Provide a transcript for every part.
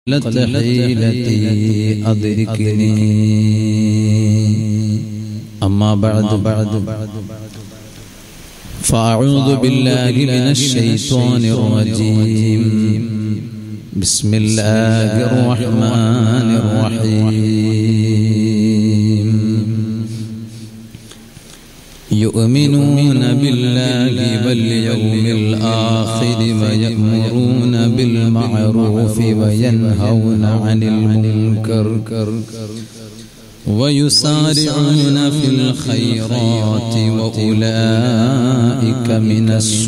قلت حيلتي أدركني أما بعد بعد فأعوذ بالله من الشيطان الرجيم بسم الله الرحمن الرحيم يؤمنون بالله واليوم الآخر ويأمرون بالمعروف وينهون عن المنكر ويسارعون في الخيرات وأولئك من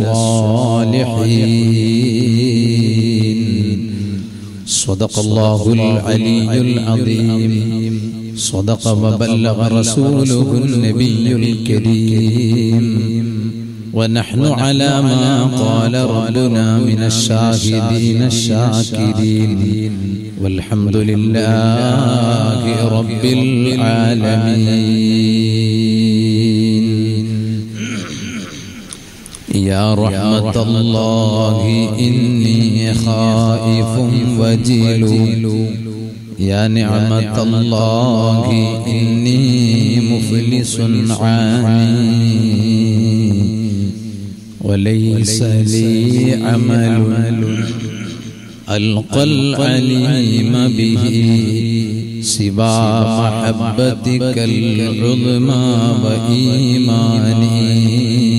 الصالحين صدق الله العلي العظيم صدق وبلغ رسوله النبي الكريم ونحن على ما قال ربنا من الشاهدين الشاكرين والحمد لله رب العالمين يا رحمة الله إني خائف وجل يا نعمة الله إني مفلس عاني وليس لي عمل ألقى العليم به سوى محبتك العظمى وإيماني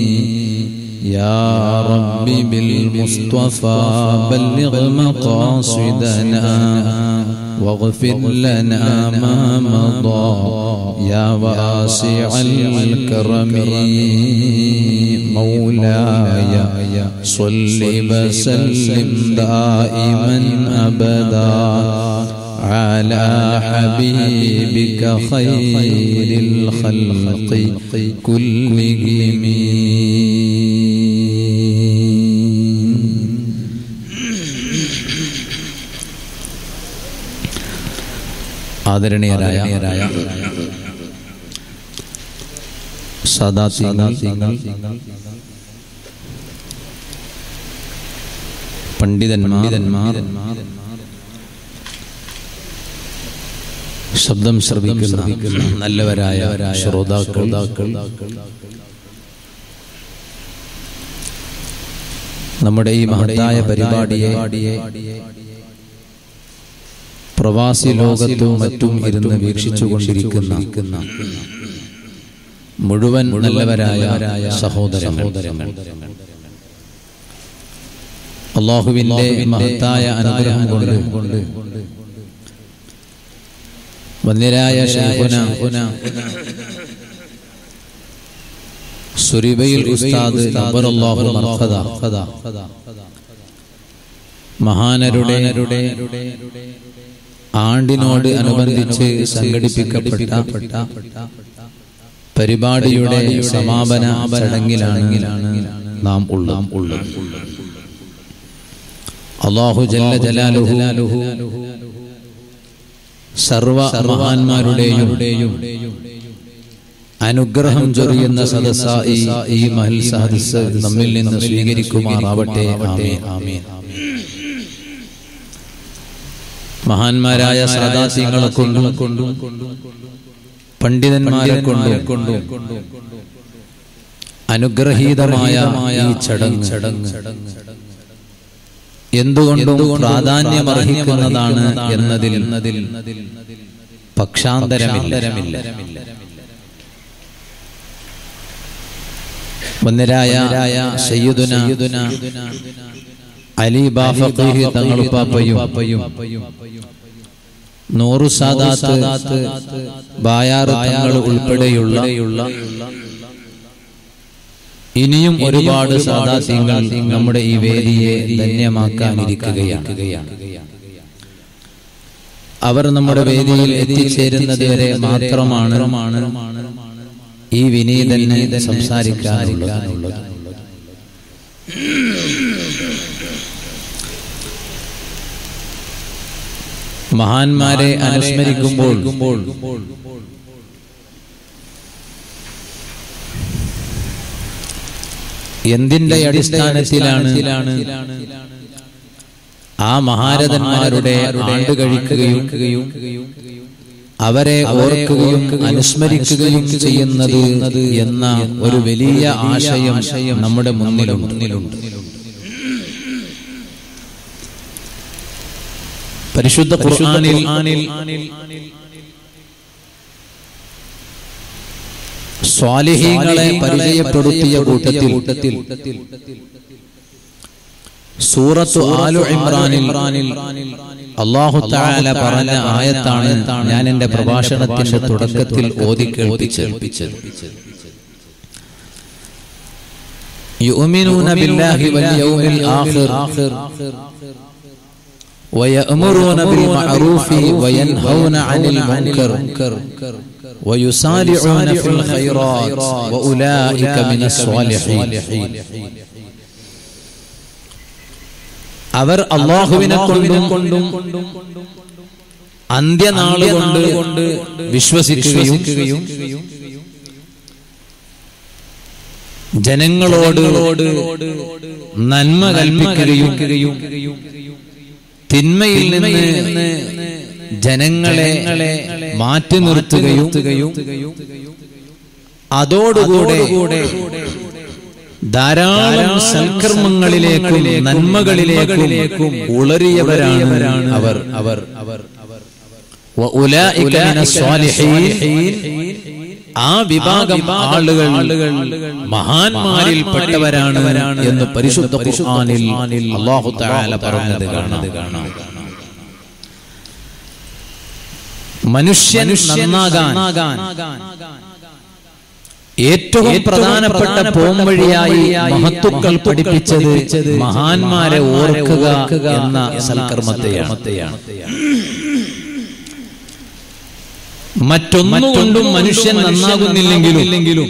يا رب بالمصطفى بلغ مقاصدنا واغفر لنا ما مضى يا واسع الكرم مولاي صل وسلم دائما ابدا على حبيبك خير الخلق كلهم ആദരണീയരായ സദാത്യങ്ങൾ പണ്ഡിതന്മാർ ശബ്ദം ശ്രവിക്കുന്ന നല്ലവരായ ശ്രോതാക്കൾ നമ്മുടെ ഈ മഹത്തായ പരിപാടിയെ പ്രവാസി ലോകത്തും മറ്റും ഇരുന്ന് വീക്ഷിച്ചു കൊണ്ടിരിക്കുന്ന മുഴുവൻ നല്ലവരായ സഹോദരങ്ങൾ അള്ളാഹുവിന്റെ മഹത്തായ അനുഗ്രഹം കൊണ്ട് വന്യരായ ശേഖുന സുരിബയിൽ ഉസ്താദ് നബറല്ലാഹു മർഹദ മഹാനരുടെ ആണ്ടിനോട് അനുബന്ധിച്ച് സംഘടിപ്പിക്കപ്പെട്ട പരിപാടിയുടെ സമാപന ചടങ്ങിലാണ് നാം ഉള്ളത് അള്ളാഹു ജല്ല ജലാലുഹു സർവ മഹാന്മാരുടെയും അനുഗ്രഹം ചൊറിയുന്ന സദസ്സായി ഈ മഹൽ സഹദസ് നമ്മിൽ നിന്ന് സ്വീകരിക്കുമാറാവട്ടെ ആമേ ആമേ മഹാന്മാരായ സാദാസ്യങ്ങളെ കൊണ്ടും കൊണ്ടും പണ്ഡിതന്മാരെ കൊണ്ടും കൊണ്ടും അനുഗ്രഹീതമായ ഈ ചടങ്ങ് ചടങ്ങ് എന്തുകൊണ്ടും പ്രാധാന്യമർഹിക്കുന്നതാണ് എന്നതിൽ എന്നതിൽ പക്ഷാന്തരമില്ല വന്നരായ സയ്യിദുന അലി ബാഫഖീഹ് തങ്ങളുപ്പാപ്പയും നൂറു സാദാത്ത് ബായാർ തങ്ങൾ ഉൾപ്പെടെയുള്ള ഇനിയും ഒരുപാട് സാദാത്യങ്ങൾ നമ്മുടെ ഈ വേദിയെ ധന്യമാക്കാനിരിക്കുകയാണ് അവർ നമ്മുടെ വേദിയിൽ എത്തിച്ചേരുന്നത് വരെ മാത്രമാണ് ഈ വിനീതനെ സംസാരിക്കാനുള്ളത് മഹാന്മാരെ അനുസ്മരിക്കുമ്പോൾ എന്തിന്റെ അടിസ്ഥാനത്തിലാണ് ആ മഹാരഥന്മാരുടെ ആണ്ട് കഴിക്കുകയും അവരെ ഓർക്കുകയും അനുസ്മരിക്കുകയും ചെയ്യുന്നത് എന്ന ഒരു വലിയ ആശയം നമ്മുടെ മുന്നിലുണ്ട് പരിശുദ്ധ ഖുർആനിൽ സ്വാലിഹീങ്ങളെ പരിചയപ്പെടുത്തിയ കൂട്ടത്തിൽ സൂറത്തു ആലു ഇമ്രാനിൽ അള്ളാഹു തആല പറഞ്ഞ ആയത്താണ് ഞാൻ എന്റെ പ്രഭാഷണത്തിന്റെ തുടക്കത്തിൽ ഓതി കേൾപ്പിച്ചത് يؤمنون بالله واليوم الآخر ويأمرون بالمعروف وينهون عن المنكر ويسارعون في الخيرات وأولئك من الصالحين അവർ അള്ളാഹുവിനെ കൊണ്ടും അന്ത്യനാള് കൊണ്ട് വിശ്വസിക്കുകയും ജനങ്ങളോട് നന്മ കൽപ്പിക്കുകയും തിന്മയിൽ നിന്ന് ജനങ്ങളെ മാറ്റി നിർത്തുകയും അതോടുകൂടെ ധാരാളം സൽക്കർമ്മങ്ങളിലേക്കും നന്മകളിലേക്കും ഉളറിയവരാണ് അവർ അവർ അവർ ആ വിഭാഗം ആളുകൾ മഹാന്മാരിൽ പെട്ടവരാണ് എന്ന് പരിശുദ്ധ ഖുർആനിൽ അല്ലാഹു തആല പറഞ്ഞത് കാണാം മനുഷ്യൻ നന്നാകാൻ ഏറ്റവും പ്രധാനപ്പെട്ട പോംവഴിയായി മഹത്തുക്കൾ പഠിപ്പിച്ചത് മഹാന്മാരെ ഓർക്കുക എന്ന സൽക്കർമ്മത്തെയാണ് മറ്റൊന്നുകൊണ്ടും മനുഷ്യൻ നന്നാകുന്നില്ലെങ്കിലും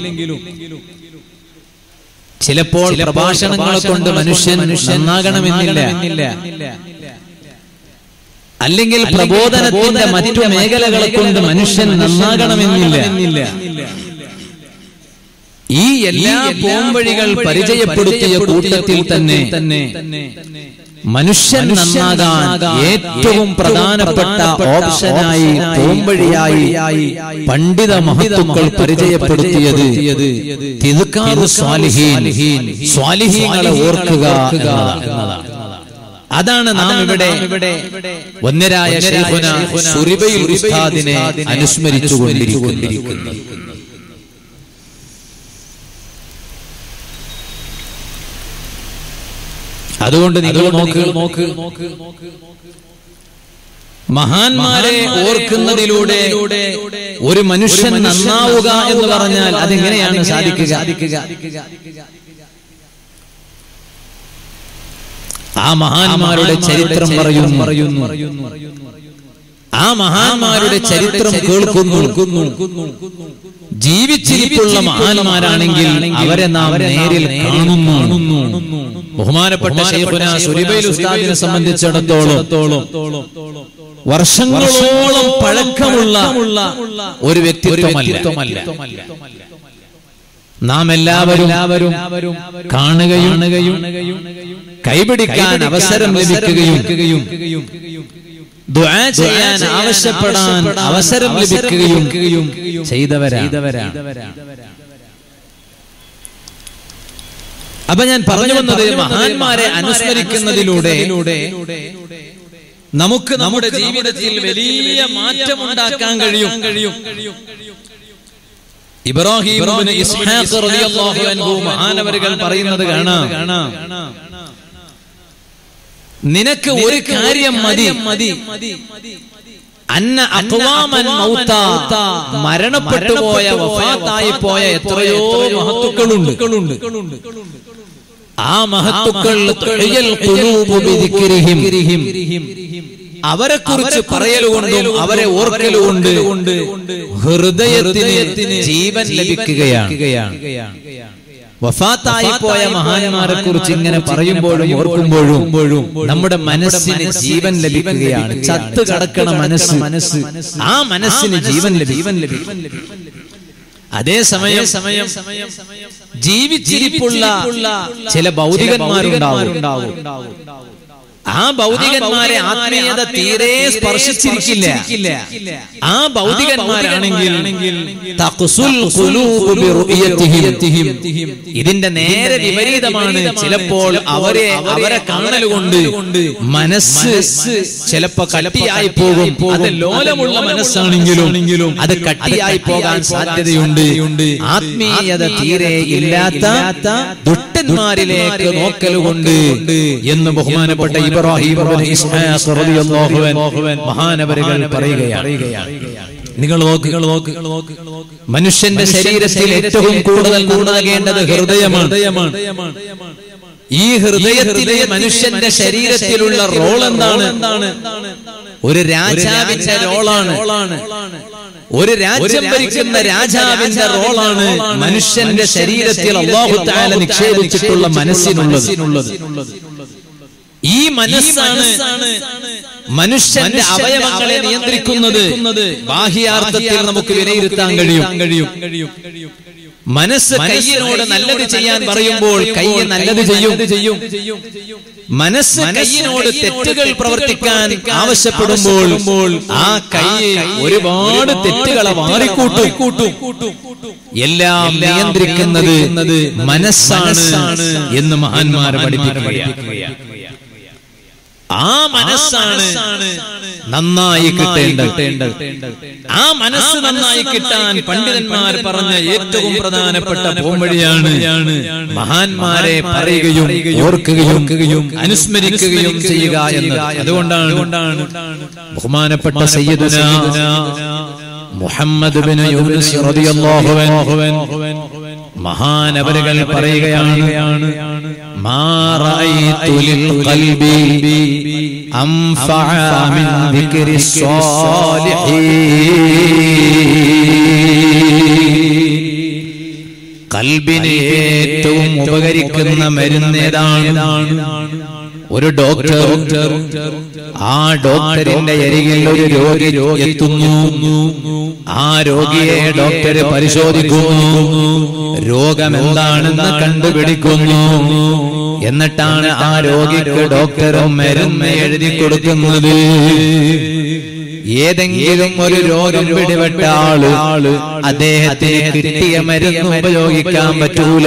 ചിലപ്പോൾ പ്രഭാഷണങ്ങളെ കൊണ്ട് മനുഷ്യൻ നന്നാകണമെന്നില്ല അല്ലെങ്കിൽ പ്രബോധനത്തിന്റെ മറ്റു മേഖലകളെ കൊണ്ട് മനുഷ്യൻ നന്നാകണമെന്നില്ല ഈ എല്ലാ പോംവഴികൾ പരിചയപ്പെടുത്തിയ കൂട്ടത്തിൽ തന്നെ മനുഷ്യൻ നന്നാകാൻ ഏറ്റവും പ്രധാനപ്പെട്ട ഓപ്ഷനായി പോംവഴിയായി പണ്ഡിത മഹത്വങ്ങൾ പരിചയപ്പെടുത്തിയത് സ്വാലിഹീങ്ങളെ ഓർക്കുക എന്നതാണ് അതാണ് നാം ഇവിടെ ഒന്നരായ സുറിബയിൽ ഉസ്താദിനെ അനുസ്മരിച്ചു കൊണ്ടിരിക്കുന്നത് അതുകൊണ്ട് നിങ്ങൾ നോക്ക് നോക്ക് മഹാന്മാരെ ഓർക്കുന്നതിലൂടെ ഒരു മനുഷ്യൻ നന്നാവുക എന്ന് പറഞ്ഞാൽ അതെങ്ങനെയാണ് സാധിക്കുക ആ മഹാന്മാരുടെ ചരിത്രം പറയുന്നു പറയുന്നു ആ മഹാന്മാരുടെ ചരിത്രം കേൾക്കുന്നു ജീവിച്ചിരിപ്പുള്ള മഹാന്മാരാണെങ്കിൽ അവരെ നാം നേരിൽ കാണുന്നു ബഹുമാനപ്പെട്ട ശൈഖുന സുരിബൈൽ ഉസ്താദിനെ സംബന്ധിച്ചിടത്തോളം വർഷങ്ങളോളം പഴക്കമുള്ള ഒരു വ്യക്തിത്വമല്ല നാം എല്ലാവരും കാണുകയും കൈപിടിക്കാൻ അവസരം ലഭിക്കുകയും ദുആ ചെയ്യാൻ ആവശ്യപ്പെടാൻ അവസരം ലഭിക്കുകയും ചെയ്തവരാണ് അപ്പൊ ഞാൻ പറഞ്ഞു വന്നത് മഹാന്മാരെ അനുസ്മരിക്കുന്നതിലൂടെ നമുക്ക് നമ്മുടെ ജീവിതത്തിൽ വലിയ മാറ്റം ഉണ്ടാക്കാൻ കഴിയും കഴിയും ഇബ്രാഹിം ഇബ്നു ഇസ്ഹാഖ് റളിയല്ലാഹു അൻഹു മഹാനവരുകൾ പറയുന്നത് കാണാം നിനക്ക് ഒരു കാര്യം മതി മതി അന്ന അക്വാമൻ മൗത്ത മരണപ്പെട്ടു പോയ വഫാത്തായി പോയ എത്രയോ മഹത്തുക്കളുണ്ട് ആ മഹത്തുക്കൾ അവരെ കുറിച്ച് പറയലുകൊണ്ടും അവരെ ഓർക്കലുകൊണ്ട് ഹൃദയത്തിന് ജീവൻ ലഭിക്കുകയാണ് വഫാത്തായി പോയ മഹാന്മാരെ കുറിച്ച് ഇങ്ങനെ പറയുമ്പോഴും ഓർക്കുമ്പോഴും നമ്മുടെ മനസ്സിന് ജീവൻ ലഭിക്കുകയാണ് ചത്ത് കടക്കണ മനസ്സ് മനസ്സ് ആ മനസ്സിന് ജീവൻ ജീവൻ ലഭിക്കും അതേ സമയം സമയം ജീവിച്ചിരിപ്പുള്ള ചില ഭൗതികന്മാരുണ്ടാവും ആ ഭൗതികന്മാരെ ആത്മീയത തീരെ സ്പർശിച്ചിരിക്കില്ല ആ ഭൗതികന്മാരാണെങ്കിൽ തഖ്സുൽ ഖുലൂബു ബിറുയതിഹിം. ഇതിന്റെ നേരെ വിപരീതമാണ് ചിലപ്പോൾ അവരെ അവരെ കാണൽ കൊണ്ട് മനസ്സ് ചിലപ്പോ കട്ടിയായി പോകും അത് ലോലമുള്ള മനസ്സാണെങ്കിലും അത് കട്ടിയായി പോകാൻ സാധ്യതയുണ്ട് ആത്മീയത തീരെ ഇല്ലാത്ത ദുഷ്ടന്മാരിലേക്ക് നോക്കൽ കൊണ്ട് എന്ന് ബഹുമാനപ്പെട്ട ഇബ്രാഹിം ഇബ്നു ഇസ്ഹാഖ് റളിയല്ലാഹു അൻഹു മഹാനവരുകൾ പറയുകയാണ് നിങ്ങൾ നോക്ക് നിങ്ങൾ നോക്ക് മനുഷ്യന്റെ ശരീരത്തിൽ ഏറ്റവും കൂടുതൽ നന്നാകേണ്ടത് ഹൃദയമാണ് ഈ ഹൃദയത്തിലെ മനുഷ്യന്റെ ശരീരത്തിലുള്ള റോൾ എന്താണ് ഒരു രാജാവിന്റെ റോളാണ് ഒരു രാജ്യം ഭരിക്കുന്ന രാജാവിന്റെ റോളാണ് മനുഷ്യന്റെ ശരീരത്തിൽ അള്ളാഹു താല നിക്ഷേപിച്ചിട്ടുള്ള മനസ്സിനുള്ളത് ഈ മനസ്സാണ് മനുഷ്യന്റെ അവയവങ്ങളെ നിയന്ത്രിക്കുന്നത് ബാഹ്യാർത്ഥത്തിൽ നമുക്ക് വിലയിരുത്താൻ കഴിയും കഴിയും മനസ്സ് കയ്യിനോട് നല്ലത് ചെയ്യാൻ പറയുമ്പോൾ കൈ നല്ലത് ചെയ്യും മനസ്സ് കയ്യിനോട് തെറ്റുകൾ പ്രവർത്തിക്കാൻ ആവശ്യപ്പെടുമ്പോൾ ആ കൈ ഒരുപാട് തെറ്റുകളെ മാറിക്കൂട്ടും എല്ലാം നിയന്ത്രിക്കുന്നത് മനസ്സാണ് എന്ന് മഹാന്മാർ പഠിപ്പിക്കുകയാണ് ആ മനസ്സാണ് നന്നായി കിട്ടേണ്ടത് ആ മനസ്സ് നന്നായി കിട്ടാൻ പണ്ഡിതന്മാർ പറഞ്ഞ ഏറ്റവും പ്രധാനപ്പെട്ട പോംവഴിയാണ് മഹാന്മാരെ പറയുകയും ഓർക്കുകയും അനുസ്മരിക്കുകയും ചെയ്യുക എന്നത് അതുകൊണ്ടാണ് ബഹുമാനപ്പെട്ട സയ്യിദുന മുഹമ്മദ് ബിൻ യൂനുസ് റളിയല്ലാഹു അൻഹു മഹാനവരുകൾ പറയുകയാണ് ما رأيت للقلب أنفع من ذكر الصالحين കൽബിന് ഏറ്റവും ഉപകരിക്കുന്ന മരുന്നേതാണ് ഒരു ഡോക്ടർ ആ ഡോക്ടറിന്റെ അരികിൽ ഒരു രോഗി എത്തുന്നു ആ രോഗിയെ ഡോക്ടർ പരിശോധിക്കുന്നു രോഗം എന്താണെന്ന് കണ്ടുപിടിക്കുന്നു എന്നിട്ടാണ് ആ രോഗിക്ക് ഡോക്ടർ മരുന്ന് എഴുതി കൊടുക്കുന്നത് ഏതെങ്കിലും ഒരു രോഗം പിടിപെട്ട ആള് അദ്ദേഹത്തിന് കിട്ടിയ മരുന്ന് ഉപയോഗിക്കാൻ പറ്റൂല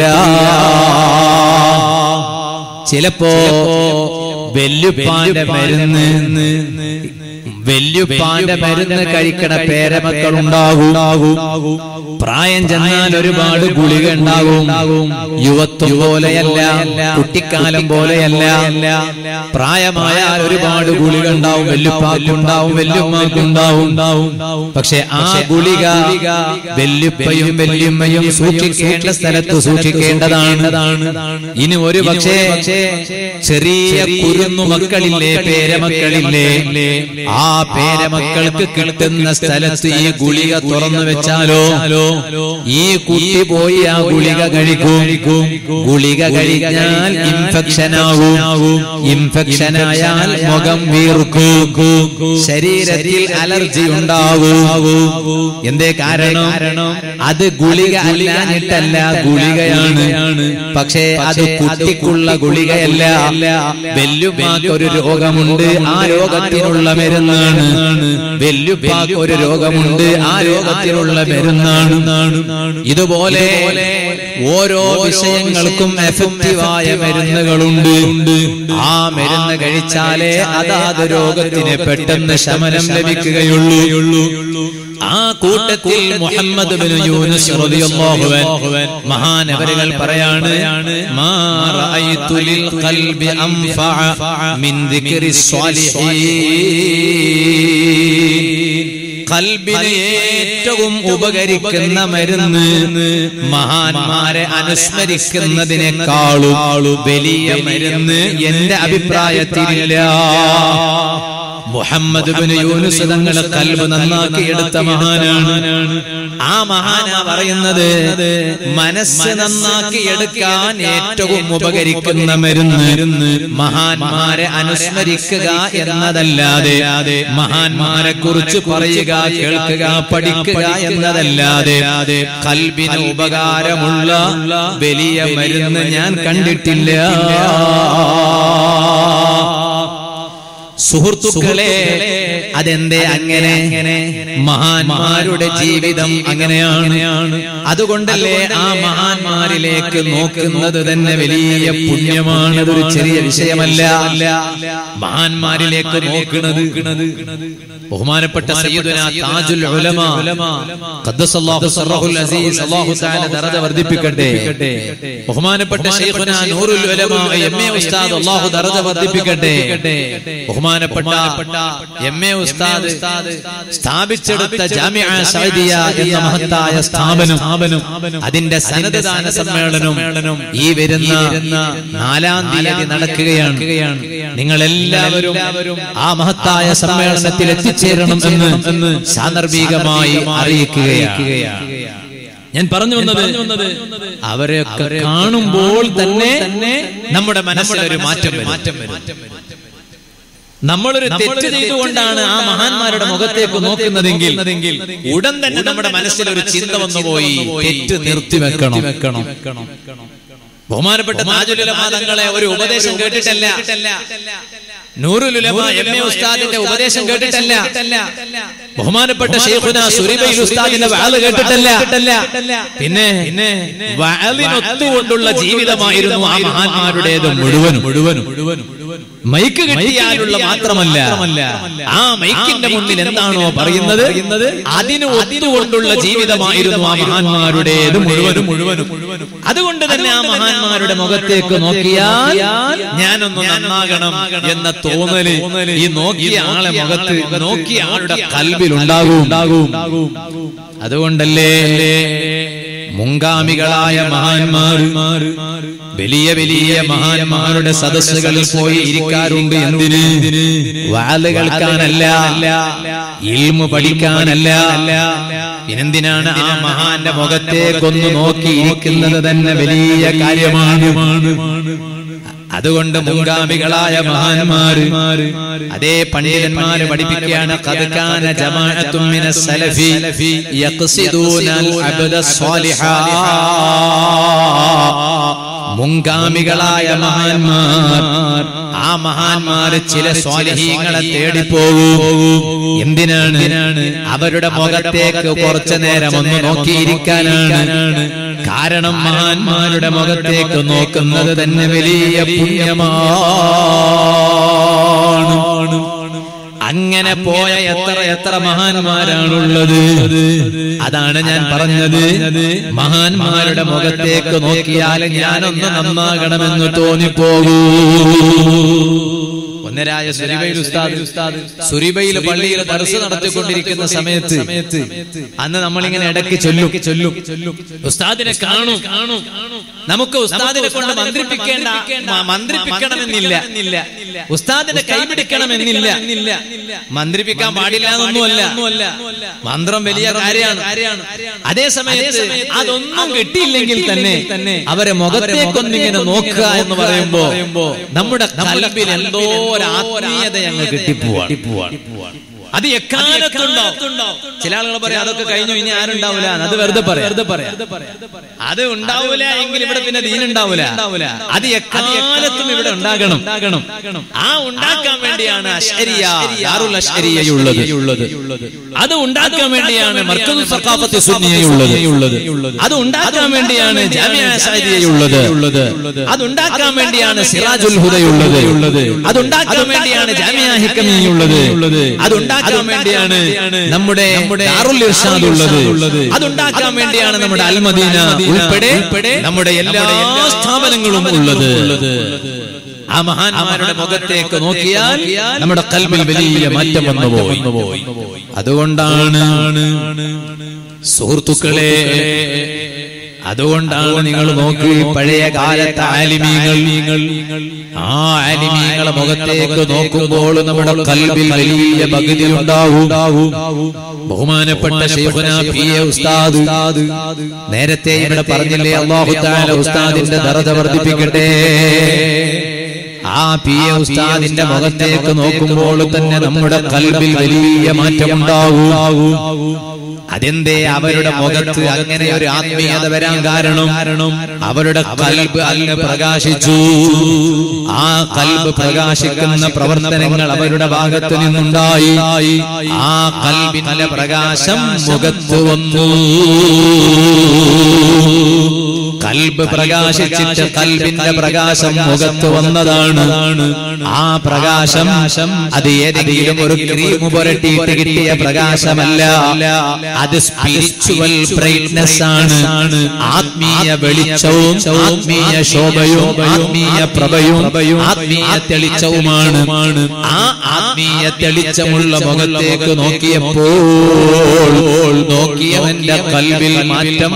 ചിലപ്പോ വെല്ലുപ്പാന്റെ മരുന്ന് വെല്ലുപ്പാന്റെ മരുന്ന് കഴിക്കണ പേരമക്കൾ ഉണ്ടാകും പ്രായം ചെന്നാൽ ഒരുപാട് ഗുളിക ഉണ്ടാകും യുവത്വം പോലെയല്ല കുട്ടിക്കാലം പോലെയല്ല പ്രായമായാൽ ഒരുപാട് ഗുളിക ഉണ്ടാവും വെല്ലുപ്പാക്കുണ്ടാവും വെല്ലുമ്മാക്കുണ്ടാവും പക്ഷെ ആ ഗുളിക വെല്ലുപ്പയും വെല്ലുമ്മയും സൂക്ഷിക്കേണ്ട സ്ഥലത്ത് സൂക്ഷിക്കേണ്ടതാണ് ഇനി ഒരു പക്ഷേ ചെറിയ കുരുന്നു മക്കളില്ലേ പേരമക്കളില്ലേ ആ പേരമക്കൾക്ക് കിട്ടുന്ന സ്ഥലത്ത് ഈ ഗുളിക തുറന്നു വെച്ചാലോ ഈ കുട്ടി പോയി ആ ഗുളിക കഴിക്കും ഗുളിക കഴിഞ്ഞാൽ ഇൻഫെക്ഷൻ ആകും ഇൻഫെക്ഷൻ ആയാൽ മുഖം വീർക്കും ശരീരത്തിൽ അലർജി ഉണ്ടാകും എന്തേ കാരണം അത് ഗുളിക അല്ലാഞ്ഞിട്ടല്ല ഗുളികയാണ് പക്ഷേ അത് കുട്ടിക്കുള്ള ഗുളികയല്ല വെല്ലുമാക്ക് ഒരു രോഗമുണ്ട് ആ രോഗത്തിനുള്ള മരുന്നാണ് വെല്ലുപ്പാക്ക് ഒരു രോഗമുണ്ട് ആ രോഗത്തിനുള്ള മരുന്നാണ് ഇതുപോലെ ഓരോ വിഷയങ്ങൾക്കും എഫക്റ്റീവായ മരുന്നുകളുണ്ട് ആ മരുന്ന് കഴിച്ചാലേ അതാത് രോഗത്തിന് പെട്ടെന്ന് ശമനം ലഭിക്കുകയുള്ളൂ ആ കൂട്ടത്തിൽ മുഹമ്മദ് ബിൻ യൂനുസ് റളിയല്ലാഹു അൻഹു മഹാനവരുകൾ പറയാണ് മാ റഅയ്തു ലിൽ ഖൽബി അൻഫഅ മിൻ ദിക്രി സ്വാലിഹീൻ കൽബിന് ഏറ്റവും ഉപകരിക്കുന്ന മരുന്ന് മഹാന്മാരെ അനുസ്മരിക്കുന്നതിനേക്കാളും വലിയ മരുന്ന് എന്റെ അഭിപ്രായത്തിലില്ല മുഹമ്മദ് ബിൻ യൂനുസ് തങ്ങളെ കൽബ് നന്നാക്കി എടുത്ത മഹാനാണ് ആ മഹാന പറയുന്നത് മനസ്സ് നന്നാക്കി എടുക്കാൻ ഏറ്റവും ഉപകരിക്കുന്ന മരുന്ന് മഹാന്മാരെ അനുസ്മരിക്കുക എന്നതല്ലാതെ മഹാന്മാരെ കുറിച്ച് പറയുക കേൾക്കുക പഠിക്കുക എന്നതല്ലാതെ കൽബിന് ഉപകാരമുള്ള വലിയ മരുന്ന് ഞാൻ കണ്ടിട്ടില്ല സുഹൃത്തുക്കളെ അതെന്തേ അങ്ങനെ മഹാന്മാരുടെ ജീവിതം അങ്ങനെയാണ് അതുകൊണ്ടല്ലേ ആ മഹാന്മാരിലേക്ക് നോക്കുന്നത് തന്നെ വലിയ പുണ്യമാണ് അതൊരു ചെറിയ വിഷയമല്ല മഹാന്മാരിലേക്ക് നോക്കുന്നത് ബഹുമാനപ്പെട്ട സയ്യിദുന താജുൽ ഉലമ ഖദ്ദസല്ലാഹു സർറഹുൽ അസീസ് അല്ലാഹു തആല ദറജ വർദ്ധിപ്പിക്കട്ടെ ബഹുമാനപ്പെട്ട ശൈഖുന നൂറുൽ ഉലമ എം എ ഉസ്താദ് അല്ലാഹു ദറജ വർദ്ധിപ്പിക്കട്ടെ ബഹുമാനപ്പെട്ട എം എ ഉസ്താദ് സ്ഥാപിച്ചെടുത്ത ജാമിഅ സഅദിയ എന്ന മഹത്തായ സ്ഥാപനം അതിന്റെ സന്നദ്ധദാന സമ്മേളനം ഈ വരുന്ന നാലാം തീയതി നടക്കുകയാണ് നിങ്ങൾ എല്ലാവരും ആ മഹത്തായ സമ്മേളനത്തിൽ എത്തിച്ചേരണം എന്ന് സാന്ദർഭികമായി അറിയിക്കുകയാണ് ഞാൻ പറഞ്ഞു വന്നത് അവരെയൊക്കെ കാണുമ്പോൾ തന്നെ നമ്മുടെ മനസ്സിലൊരു മാറ്റം മാറ്റം വരും നമ്മളൊരു തെറ്റ് ചെയ്തുകൊണ്ടാണ് ആ മഹാന്മാരുടെ മുഖത്തേക്ക് നോക്കുന്നതെങ്കിൽ ഉടൻ തന്നെ നമ്മുടെ മനസ്സിൽ ഒരു ചിന്ത വന്നുപോയി തെറ്റ് നിർത്തിവെക്കണം വെക്കണം ബഹുമാനപ്പെട്ട താജുലുലമ തങ്ങളെ ഒരു ഉപദേശം കേട്ടിട്ടല്ല നൂറുലുലമ എം എ ഉസ്താദിന്റെ ഉപദേശം കേട്ടിട്ടല്ല ബഹുമാനപ്പെട്ട ഷെയ്ഖുന സുരിബൈൽ ഉസ്താദിന്റെ വാള് കേട്ടിട്ടല്ല പിന്നെ വാളിനൊത്തുകൊണ്ടുള്ള ജീവിതമായിരുന്നു ആ മഹാന്മാരുടേത് മുഴുവനും മുഴുവനും മുഴുവനും മൈക്ക് കിട്ടിയാലുള്ള മാത്രമല്ല ആ മൈക്കിന്റെ മുന്നിൽ എന്താണോ പറയുന്നത് അതിന് ഒത്തുകൊണ്ടുള്ള ജീവിതമായിരുന്നു ആ മഹാന്മാരുടേത് മുഴുവനും മുഴുവനും അതുകൊണ്ട് തന്നെ ആ മഹാന്മാരുടെ മുഖത്തേക്ക് നോക്കിയാൽ ഞാനൊന്ന് നന്നാകണം എന്ന തോന്നല് ഈ നോക്കിയ ആളെ മുഖത്ത് നോക്കിയ ആളുടെ കൽബിൽ ഉണ്ടാകും ഉണ്ടാകും അതുകൊണ്ടല്ലേ മുങ്കാമികളായ മഹാന്മാർ വലിയ വലിയ മഹാന്മാരുടെ സദസ്സുകളിൽ പോയി ഇരിക്കാറുണ്ട് എന്തിന് വാല് കേൾക്കാനല്ല ഇൽമു പഠിക്കാനല്ല പിന്നെന്തിനാണ് ആ മഹാന്റെ മുഖത്തേക്കൊന്ന് നോക്കി ഇരിക്കുന്നത് തന്നെ വലിയ കാര്യമാണ് അതുകൊണ്ട് മുൻഗാമികളായ മഹാന്മാര് അതേ പണ്ഡിതന്മാര് പഠിപ്പിക്കുകയാണ് ഖദ്കാന ജമാഅത്തും മിനസ് സലഫി യഖ്സിദൂനൽ അബ്ദ സ്വാലിഹാ മുൻഗാമികളായ മഹാന്മാർ ആ മഹാന്മാര് ചില സ്വാലിഹീങ്ങളെ തേടിപ്പോകും എന്തിനാണ് അവരുടെ മുഖത്തേക്ക് കുറച്ചു നേരം ഒന്ന് നോക്കിയിരിക്കാനാണ് കാരണം മഹാന്മാരുടെ മുഖത്തേക്ക് നോക്കുന്നത് തന്നെ വലിയ പുണ്യമാണ് അങ്ങനെ പോയ എത്ര എത്ര മഹാന്മാരാണുള്ളത് അതാണ് ഞാൻ പറഞ്ഞത് മഹാന്മാരുടെ മുഖത്തേക്ക് നോക്കിയാൽ ഞാനൊന്ന് നന്നാകണമെന്ന് തോന്നിപ്പോകൂ ഒന്നരായ സുരിബയിൽ ഉസ്താദ് സുരിബയിൽ പള്ളിയിൽ ദർസ് നടത്തിക്കൊണ്ടിരിക്കുന്ന സമയത്ത് അന്ന് നമ്മളിങ്ങനെ ഇടയ്ക്ക് ചൊല്ലും ചൊല്ലും ഉസ്താദിനെ കാണും കാണും നമുക്ക് ഉസ്താദിനെ കൊണ്ട് മന്ത്രിപ്പിക്കേണ്ട മ- മന്ത്രിപ്പിക്കണമെന്നില്ല ഉസ്താദിനെ കൈപിടിക്കണമെന്നില്ല മന്ത്രിപ്പിക്കാൻ പാടില്ല എന്നൊന്നുമല്ല മന്ത്രം വലിയ കാര്യമാണ് അതേ സമയത്ത് അതൊന്നും കിട്ടിയില്ലെങ്കിൽ തന്നെ അവരെ മുഖത്തേക്കൊന്നിങ്ങനെ നോക്കുക എന്ന് പറയുമ്പോ നമ്മുടെ കൽബിൽ എന്തോ ഒരു ആത്മീയത അങ്ങ് കിട്ടിപ്പോവാണ് അത് എക്കാലത്തുണ്ടാവും ചില ആളുകൾ പറയാം അതൊക്കെ കഴിഞ്ഞു ഇനി ആരുണ്ടാവില്ല അത് വെറുതെ പറയാം വെറുതെ പറയാം അത് ഉണ്ടാവില്ല എങ്കിൽ ഇവിടെ പിന്നെ ദീനുണ്ടാവില്ല അത് എക്കാലത്തും ഇവിടെ ഉണ്ടാകണം ആ ഉണ്ടാക്കാൻ വേണ്ടിയാണ് അശ്വരിയ ദാറുൽ അശ്വരിയുള്ളത് അത് ഉണ്ടാക്കാൻ വേണ്ടിയാണ് മർക്കദു സഖാഫത്ത് സുന്നിയുള്ളത് അത് ഉണ്ടാക്കാൻ വേണ്ടിയാണ് ജാമിയ സാരിയുള്ളത് അത് ഉണ്ടാക്കാൻ വേണ്ടിയാണ് സിറാജുൽ ഹുദയുള്ളത് അത് ഉണ്ടാക്കാൻ വേണ്ടിയാണ് ജാമിയ ഹിക്കമിയുള്ളത് അത് ഉണ്ടാക്കാൻ വേണ്ടിയാണ് നമ്മുടെ ദാറുൽ ഇർഷാദ് ഉള്ളത് അത് ഉണ്ടാക്കാൻ വേണ്ടിയാണ് നമ്മുടെ അൽമദീന ഉൾപ്പെടെ നമ്മുടെ എല്ലാ സ്ഥാപനങ്ങളും ഉള്ളത് ആ മഹാന്മാരുടെ മുഖത്തേക്ക് നോക്കിയാൽ നമ്മുടെ കൽബിൽ വലിയ മാറ്റം വന്നു പോയി അതുകൊണ്ടാണ് സുഹൃത്തുക്കളെ അതുകൊണ്ടാണ് നിങ്ങൾ നോക്കി പഴയ കാലത്തെ ആലിമീങ്ങൾ ആ ആലിമീങ്ങളെ മുഖത്തേക്ക് നോക്കുമ്പോൾ നമ്മുടെ കൽബിൽ വലിയ പകുതി ഉണ്ടാവും ബഹുമാനപ്പെട്ട ശൈഖുന പി എ ഉസ്താദ് നേരത്തെ ഇവിടെ പറഞ്ഞില്ലേ അള്ളാഹു താല ഉസ്താദിന്റെ ദറജ വർദ്ധിപ്പിക്കട്ടെ ആ പി എ ഉസ്താദിന്റെ മുഖത്തേക്ക് നോക്കുമ്പോൾ തന്നെ നമ്മുടെ കൽബിൽ വലിയ മാറ്റം ഉണ്ടാവും അതെന്തേ അവരുടെ മുഖത്ത് അങ്ങനെ ഒരു ആത്മീയത വരാൻ കാരണം അവരുടെ കൽബ് അങ്ങ് പ്രകാശിച്ചു ആ കൽബ് പ്രകാശിക്കുന്ന പ്രവർത്തനങ്ങൾ അവരുടെ ഭാഗത്ത് നിന്നുണ്ടായി ആ കൽബിന്റെ പ്രകാശം മുഖത്ത് വന്നു കൽബ് പ്രകാശിച്ചിട്ട് കൽബിന്റെ പ്രകാശം മുഖത്ത് വന്നതാണ് ആ പ്രകാശം അത് ഏതെങ്കിലും ഒരു ക്രീം പുരട്ടിയിട്ട് കിട്ടിയ പ്രകാശമല്ല അത് സ്പിരിച്വൽ ബ്രൈറ്റ്നെസ് ആണ് ആത്മീയ വെളിച്ചവും ആത്മീയ ശോഭയും ആത്മീയ പ്രഭയും ആത്മീയ തെളിച്ചവുമാണ് ആ ആത്മീയ തെളിച്ചമുള്ള മുഖത്തേക്ക് നോക്കിയപ്പോൾ നോക്കിയവന്റെ കൽവിൽ മാറ്റം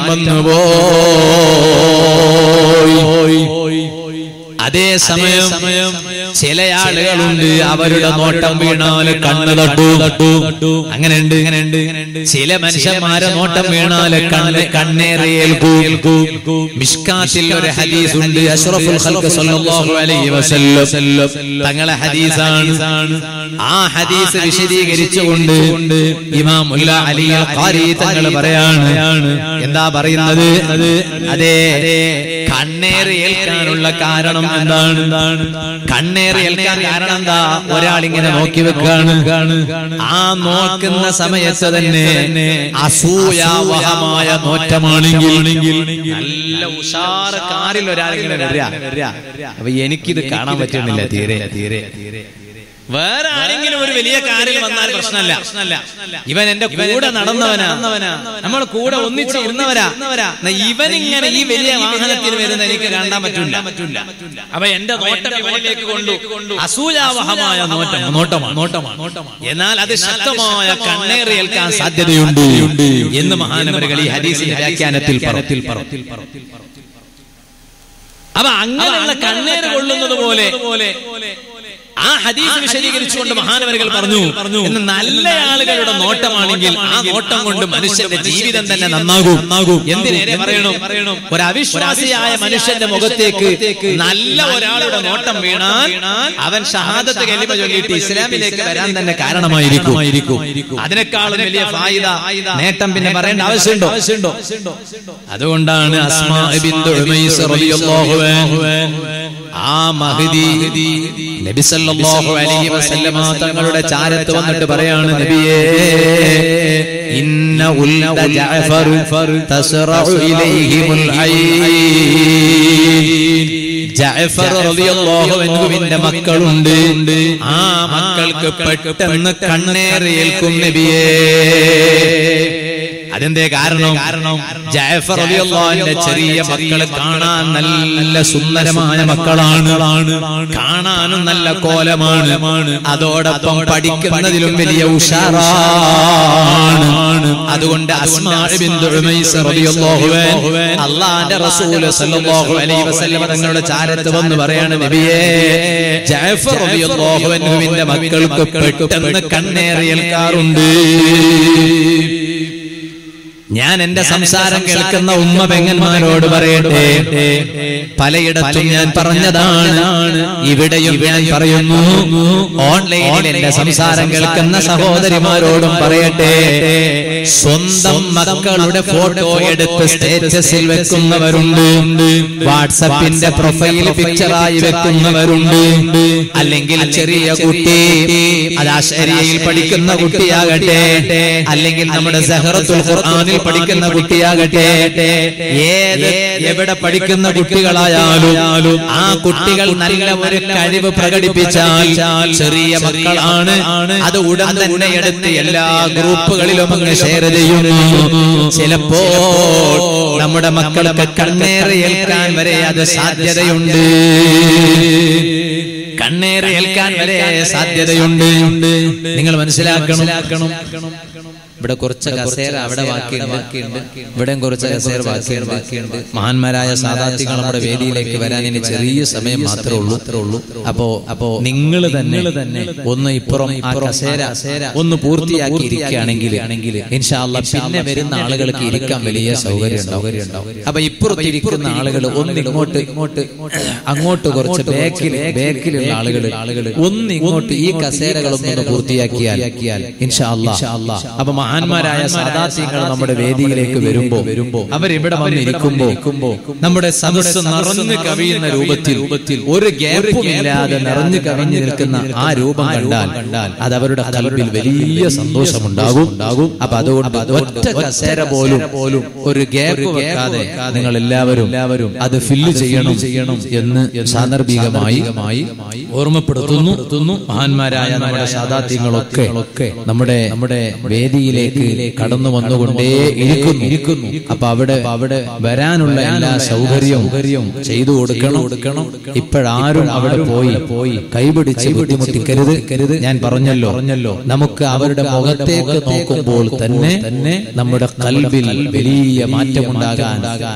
വന്നുപോയി അതേ സമയം ചില ആളുകളുണ്ട് അവരുടെ നോട്ടം വീണാല് കണ്ണ് തട്ടു തട്ടു അങ്ങനെയുണ്ട് അങ്ങനെയുണ്ട് ചില മനുഷ്യന്മാരെ നോട്ടം വീണാല് കണ്ണ് കണ്ണേറിയേൽക്കൂ മിഷ്കാത്തിൽ ഒരു ഹദീസ് ഉണ്ട് അഷ്റഫുൽ ഖൽഖ് സല്ലല്ലാഹു അലൈഹി വസല്ലം തങ്ങളെ ഹദീസാണ് ആ ഹദീസ് വിശദീകരിച്ചുകൊണ്ട് ഇമാം മുല്ല അലി അൽ ഖാരി തങ്ങൾ പറയാണ് എന്താ പറയുന്നത് അതെ കണ്ണേറ് ഏൽക്കാനുള്ള കാരണം എന്താണ് കണ്ണേറ് ഏൽക്കാൻ കാരണം എന്താ ഒരാൾ ഇങ്ങനെ നോക്കി വെക്കാണ് ആ നോക്കുന്ന സമയത്ത് തന്നെ അസൂയാവഹമായ നോറ്റമാണെങ്കിൽ നല്ല ഉഷാറ് കാറിൽ ഒരാൾ ഇങ്ങനെ വരിക അപ്പൊ എനിക്കിത് കാണാൻ പറ്റുന്നില്ല തീരെ തീരെ തീരെ വേറെ ആരെങ്കിലും ഒരു വലിയ കാറിൽ വന്നാൽ പ്രശ്നമല്ല ഇവൻ എന്റെ കൂടെ നടന്നവനാ നമ്മൾ കൂടെ ഒന്നിച്ച് ഇരുന്നവരാ എന്നാ ഇവൻ ഇങ്ങനെ ഈ വലിയ വാഹനത്തിൽ വരുന്ന എനിക്ക് കാണാൻ പറ്റില്ല അപ്പൊ എന്റെ നോട്ടം ഇവനിലേക്ക് കൊണ്ടു അസൂയാവഹമായ നോട്ടം നോട്ടമാണ് നോട്ടമാണ് എന്നാൽ അത് ശക്തമായ കണ്ണേറിയേൽക്കാൻ സാധ്യതയുണ്ട് എന്ന് മഹാനവരുകൾ ഈ ഹദീസിന്റെ വ്യാഖ്യാനത്തിൽ പറത്തിൽ പറത്തിൽ അപ്പൊ അങ്ങനെയുള്ള കണ്ണേറ് കൊള്ളുന്നത് പോലെ ആ ഹദീസ് വിശദീകരിച്ചുകൊണ്ട് മഹാനവരുകൾ പറഞ്ഞു ഇന്ന് നല്ല ആളുകളുടെ നോട്ടമാണെങ്കിൽ ആ നോട്ടം കൊണ്ട് മനുഷ്യന്റെ ജീവിതം തന്നെ നന്നാകും നന്നാകും എന്തിനേറെ പറയണം ഒരു അവിശ്വാസിയായ മനുഷ്യന്റെ മുഖത്തേക്ക് നല്ല ഒരാളുടെ നോട്ടം വീണാൽ അവൻ ഷഹാദത്ത് കലിമ ചൊല്ലിയിട്ട് ഇസ്ലാമിലേക്ക് വരാൻ തന്നെ കാരണമായിരിക്കും അതിനേക്കാളും വലിയ ഫായിദ നേട്ടം പിന്നെ പറയേണ്ട ആവശ്യമുണ്ടോ ആവശ്യമുണ്ടോ അതുകൊണ്ടാണ് അസ്മാ ബിന്ദു ഉമൈസ് റളിയല്ലാഹു അൻഹു ആ മഹദി നബി സല്ലല്ലാഹു അലൈഹി വസല്ലമ തങ്ങളുടെ ചാരത്ത് വന്നിട്ട് പറയാണ് നബിയേ ഇന്ന ഉൽദ ജഅഫർ തസ്റഉ ഇലൈഹിമുൽ ഐൻ ജഅഫർ റളിയല്ലാഹു അൻഹുവിന്റെ മക്കളുണ്ട് ആ മക്കൾക്ക് പെട്ടെന്ന് കണ്ണേറിയേൽക്കും നബിയേ അതെന്തേ കാരണം കാരണം ജയഫർ അലിയല്ലാന്റെ ചെറിയ മക്കള് കാണാൻ നല്ല സുന്ദരമായ മക്കളാണ് കാണാനും നല്ല കോലമാണ് അതോടൊപ്പം പഠിക്കുന്നതിലും വലിയ ഉഷാറാണ് അതുകൊണ്ട് അള്ളാന്റെ റസൂല് സല്ലല്ലാഹു അലൈഹി വസല്ലം തങ്ങളുടെ ചാരത്ത് വന്ന് പറയാണ് നബിയേ ജയഫർ റളിയല്ലാഹു അൻഹുവിന്റെ മക്കൾക്ക് പെട്ടെന്ന് കണ്ണേറിയേൽക്കാറുണ്ട് ഞാൻ എന്റെ സംസാരം കേൾക്കുന്ന ഉമ്മ പെങ്ങന്മാരോട് പറയട്ടെ പലയിടത്തും ഞാൻ പറഞ്ഞതാണ് ഇവിടെയും ഞാൻ പറയുന്നു ഓൺലൈനിൽ എന്റെ സംസാരം കേൾക്കുന്ന സഹോദരിമാരോടും പറയട്ടെ സ്വന്തം മക്കളുടെ ഫോട്ടോ എടുത്ത് സ്റ്റേറ്റസിൽ വെക്കുന്നവരുണ്ട് വാട്സപ്പിന്റെ പ്രൊഫൈൽ പിക്ചറായി വെക്കുന്നവരുണ്ട് അല്ലെങ്കിൽ ചെറിയ കുട്ടി അത് ആശരിയയിൽ പഠിക്കുന്ന കുട്ടിയാകട്ടെ അല്ലെങ്കിൽ നമ്മുടെ സഹറത്തുൽ ഖുർആനിൽ പഠിക്കുന്ന കുട്ടിയാകട്ടെ ഏത് എവിടെ പഠിക്കുന്ന കുട്ടികളായാലും ആ കുട്ടികൾ നല്ല ഒരു കഴിവ് പ്രകടിപ്പിച്ചാൽ ചെറിയ മക്കളാണ് അത് ഉടൻ തന്നെ എടുത്ത് എല്ലാ ഗ്രൂപ്പുകളിലും അങ്ങ് ഷെയർ ചെയ്യുന്നു ചിലപ്പോൾ നമ്മുടെ മക്കൾക്ക് കണ്ണേറ് ഏൽക്കാൻ വരെ അത് സാധ്യതയുണ്ട് കണ്ണേറ് ഏൽക്കാൻ വരെ സാധ്യതയുണ്ട് നിങ്ങൾ മനസ്സിലാക്കണം ഇവിടെ കുറച്ച് കസേര അവിടെ ബാക്കിയുണ്ട് ഇവിടെയും കുറച്ച് കസേര ബാക്കിയുണ്ട് മഹാന്മാരായ സാധാർത്ഥികൾ നമ്മുടെ വേദിയിലേക്ക് വരാൻ ഇനി ചെറിയ സമയം മാത്രമേ ഉള്ളൂ ഉള്ളൂ അപ്പോ അപ്പോ നിങ്ങൾ തന്നെ തന്നെ ഒന്ന് ഇപ്പുറം ആ കസേര ഒന്ന് പൂർത്തിയാക്കി ഇരിക്കുകയാണെങ്കിൽ ആണെങ്കിൽ ഇൻഷാല്ല പിന്നെ വരുന്ന ആളുകൾക്ക് ഇരിക്കാൻ വലിയ സൗകര്യം ഉണ്ടാവും അപ്പൊ ഇപ്പുറത്ത് ഇരിക്കുന്ന ആളുകൾ ഒന്ന് ഇങ്ങോട്ട് ഇങ്ങോട്ട് അങ്ങോട്ട് കുറച്ച് ബാക്കിൽ ബാക്കിലുള്ള ആളുകൾ ആളുകൾ ഒന്ന് ഇങ്ങോട്ട് ഈ കസേരകളൊന്നും പൂർത്തിയാക്കിയാൽ ഇൻഷാ അല്ലാ അപ്പൊ മഹാന്മാരായ സാദാത്യങ്ങൾ നമ്മുടെ വേദിയിലേക്ക് വരുമ്പോ വരുമ്പോ അവരിവിടെ വന്നിരിക്കുമ്പോ നമ്മുടെ സദസ്സ് നിറഞ്ഞു കവിയുന്ന രൂപത്തിൽ ഒരു ഗ്യാപ്പും ഇല്ലാതെ നിറഞ്ഞു കവിഞ്ഞു നിൽക്കുന്ന ആ രൂപം കണ്ടാൽ അത് അവരുടെ കൽബിൽ വലിയ സന്തോഷമുണ്ടാകും ഉണ്ടാകും അപ്പൊ അതുകൊണ്ട് ഒറ്റ കസേര പോലും പോലും ഒരു ഗ്യാപ്പ് വെക്കാതെ നിങ്ങൾ എല്ലാവരും എല്ലാവരും അത് ഫില്ല് ചെയ്യണം ചെയ്യണം എന്ന് സാന്ദർഭികമായി ഓർമ്മപ്പെടുത്തുന്നു മഹാന്മാരായ നമ്മുടെ സാദാത്യങ്ങളൊക്കെ ഒക്കെ നമ്മുടെ നമ്മുടെ വേദിയിലേക്ക് കടന്നു വന്നുകൊണ്ടേ ഇരിക്കുന്നു ഇരിക്കുന്നു അപ്പൊ അവിടെ അവിടെ വരാനുള്ള എല്ലാ സൗകര്യവും ചെയ്തു കൊടുക്കണം കൊടുക്കണം ഇപ്പോഴാരും അവിടെ പോയി പോയി കൈപിടിച്ച് ബുദ്ധിമുട്ടിക്കരുത് കരുത് ഞാൻ പറഞ്ഞല്ലോ പറഞ്ഞല്ലോ നമുക്ക് അവരുടെ മുഖത്തേക്ക് നോക്കുമ്പോൾ തന്നെ തന്നെ നമ്മുടെ കൽബിൽ വലിയ മാറ്റമുണ്ടാകാൻ